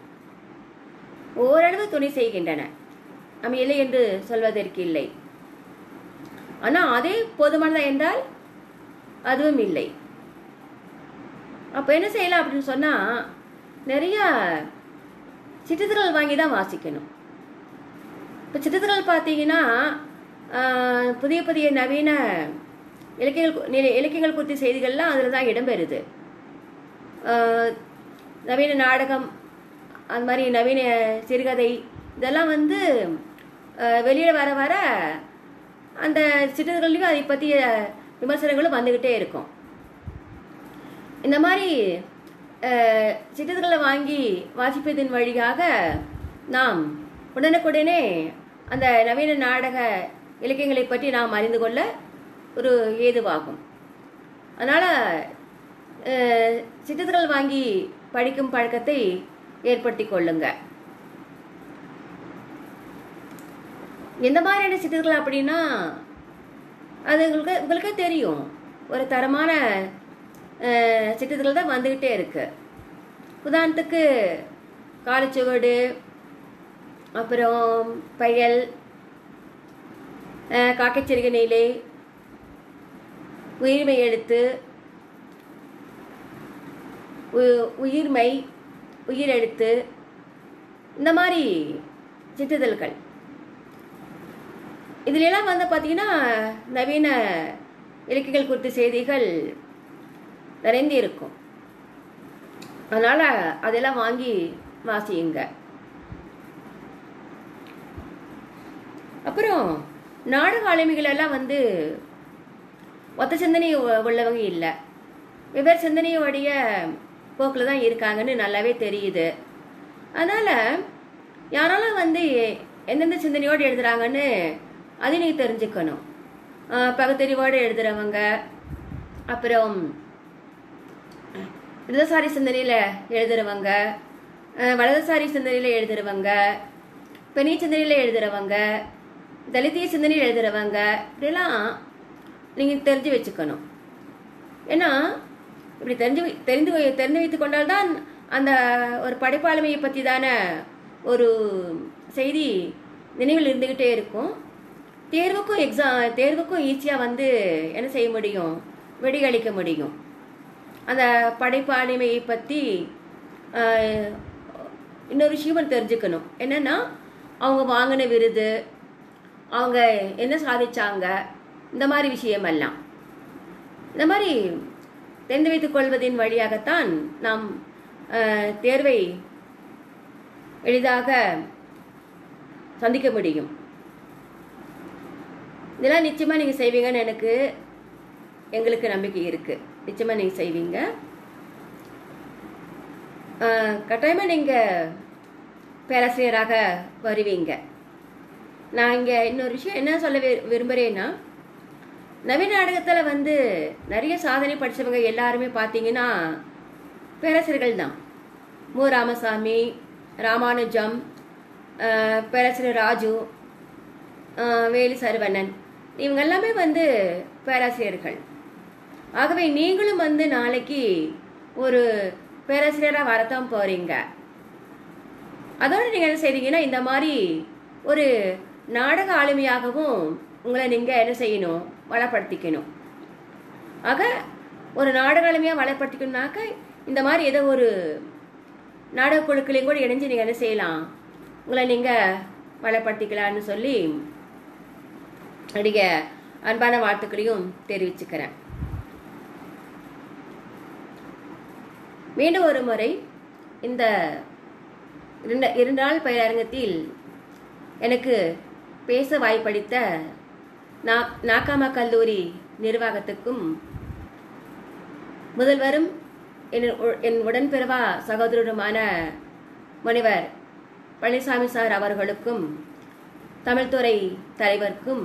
ஓரளவு துணை செய்கின்றன நம்ம இல்லை என்று சொல்வதற்கு இல்லை ஆனால் அதே போதுமானதா என்றால் அதுவும் இல்லை அப்போ என்ன செய்யலாம் அப்படின்னு சொன்னால் நிறைய சிற்றிதழ்கள் வாங்கி தான் வாசிக்கணும் இப்போ சிற்றிதழ்கள் பார்த்தீங்கன்னா ஆஹ், புதிய புதிய நவீன இலக்கியங்கள் கு- நிலை- இலக்கியங்கள் குறித்த செய்திகள்லாம் அதில் தான் இடம்பெறுது ஆஹ், நவீன நாடகம் அந்த மாதிரி நவீன சிறுகதை இதெல்லாம் வந்து ஆஹ், வெளியில வர வர அந்த சிற்றிதழ்கள்லையும் அதை பற்றிய விமர்சனங்களும் வந்துக்கிட்டே இருக்கும் இந்த மாதிரி அஹ், சிற்றிதழ்களை வாங்கி வாசிப்பதன் வழியாக நாம் உடனுக்குடனே அந்த நவீன நாடக இலக்கியங்களை பற்றி நாம் அறிந்து கொள்ள ஒரு ஏதுவாகும் அதனால் சிற்றிதழ்கள் வாங்கி படிக்கும் பழக்கத்தை ஏற்படுத்தி கொள்ளுங்க எந்த மாதிரியான சிற்றிதழ்கள் அப்படின்னா அது உங்களுக்கு உங்களுக்கே தெரியும் ஒரு தரமான அஹ், சிற்றிதழ்கள் தான் வந்துக்கிட்டே இருக்கு உதாரணத்துக்கு காலச்சுவடு அப்புறம் பயல் அஹ், காக்கைச்சிறுக நீலை உயிர்மை எழுத்து உ- உயிர்மை உயிரெழுத்து இந்த மாதிரி சிற்றிதழ்கள் இதுலெல்லாம் வந்து பார்த்தீங்கன்னா நவீன இலக்கியங்கள் குறித்த செய்திகள் நிறைந்து இருக்கும் அதனால் அதெல்லாம் வாங்கி வாசியுங்க அப்புறம் நாடக ஆளுமைகள் எல்லாம் வந்து ஒத்த சிந்தனை உ- உள்ளவங்க இல்லை வெவ்வேறு சிந்தனையோடைய போக்கில் தான் இருக்காங்கன்னு நல்லாவே தெரியுது அதனால் யாரெல்லாம் வந்து எந்தெந்த சிந்தனையோடு எழுதுறாங்கன்னு அதை நீங்கள் தெரிஞ்சுக்கணும் ஆஹ் பகுத்தறிவோடு எழுதுறவங்க அப்புறம் இடதுசாரி சிந்தனையில் எழுதுறவங்க அஹ் வலதுசாரி சிந்தனையில் எழுதுறவங்க பெணி சிந்தனையில் எழுதுறவங்க தலித்திய சிந்தனையில் எழுதுறவங்க இப்படிலாம் நீங்கள் தெரிஞ்சு வச்சுக்கணும் ஏன்னா இப்படி தெரிஞ்சு வை- தெரிந்து வை- தெரிந்து வைத்து கொண்டால்தான் அந்த ஒரு படைப்பாளுமையை பற்றி தான ஒரு செய்தி நினைவில் இருந்துக்கிட்டே இருக்கும் தேர்வுக்கும் எக்ஸாம் தேர்வுக்கும் ஈஸியாக வந்து என்ன செய்ய முடியும் விடையளிக்க முடியும் அந்த படைப்பாளிமையை பற்றி ஆஹ், இன்னொரு விஷயம் தெரிஞ்சுக்கணும் என்னன்னா அவங்க வாங்கின விருது அவங்க என்ன சாதிச்சாங்க இந்த மாதிரி விஷயமெல்லாம் இந்த மாதிரி தெரிந்து வைத்துக் கொள்வதின் வழியாகத்தான் நாம் ஆஹ், தேர்வை எளிதாக சந்திக்க முடியும் இதெல்லாம் நிச்சயமாக நீங்கள் செய்வீங்கன்னு எனக்கு எங்களுக்கு நம்பிக்கை இருக்குது நிச்சயமாக நீங்கள் செய்வீங்க கட்டாயமாக நீங்கள் பேராசிரியராக வருவீங்க நான் இங்கே இன்னொரு விஷயம் என்ன சொல்ல வி விரும்புகிறேன்னா நவீன நாடகத்தில் வந்து நிறைய சாதனை படித்தவங்க எல்லாருமே பார்த்தீங்கன்னா பேராசிரியர்கள் தான் மு ராமசாமி ராமானுஜம் அஹ், பேராசிரியர் ராஜு அஹ், வேலு சரவணன் இவங்க எல்லாமே வந்து பேராசிரியர்கள் ஆகவே நீங்களும் வந்து நாளைக்கு ஒரு பேராசிரியராக வரத்தான் போறீங்க அதோடு நீங்கள் என்ன செய்றீங்கன்னா இந்த மாதிரி ஒரு நாடக ஆளுமையாகவும் உங்களை நீங்கள் என்ன செய்யணும் வளப்படுத்திக்கணும் ஆக ஒரு நாடக ஆளுமையாக வளப்படுத்திக்கணும்னாக்க இந்த மாதிரி ஏதோ ஒரு நாடக குழுக்களையும் கூட இணைஞ்சு நீங்கள் என்ன செய்யலாம் உங்களை நீங்கள் வளப்படுத்திக்கலாம்னு சொல்லி என்னுடைய அன்பான வாழ்த்துக்களையும் தெரிவிச்சுக்கிறேன் மீண்டும் ஒரு முறை இந்த இரண்டு இரண்டு நாள் பயிலரங்கத்தில் எனக்கு பேச வாய்ப்பளித்த நா நாக்காமா கல்லூரி நிர்வாகத்துக்கும் முதல்வரும் என் உ- என் உடன்பிறவா சகோதரருமான முனைவர் பழனிசாமி சார் அவர்களுக்கும் தமிழ்துறை தலைவருக்கும்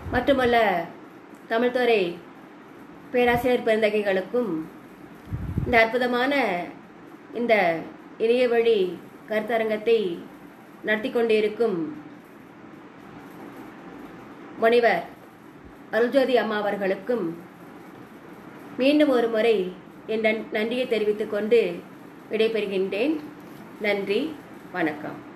மட்டுமல்ல தமிழ்துறை பேராசிரியர் பெருந்தகைகளுக்கும் இந்த அற்புதமான இந்த இணைய வழி கருத்தரங்கத்தை நடத்தி கொண்டிருக்கும் முனைவர் அருள்ஜோதி அம்மா அவர்களுக்கும் மீண்டும் ஒரு முறை என் நன்- நன்றியை தெரிவித்துக் கொண்டு விடைபெறுகின்றேன் நன்றி வணக்கம்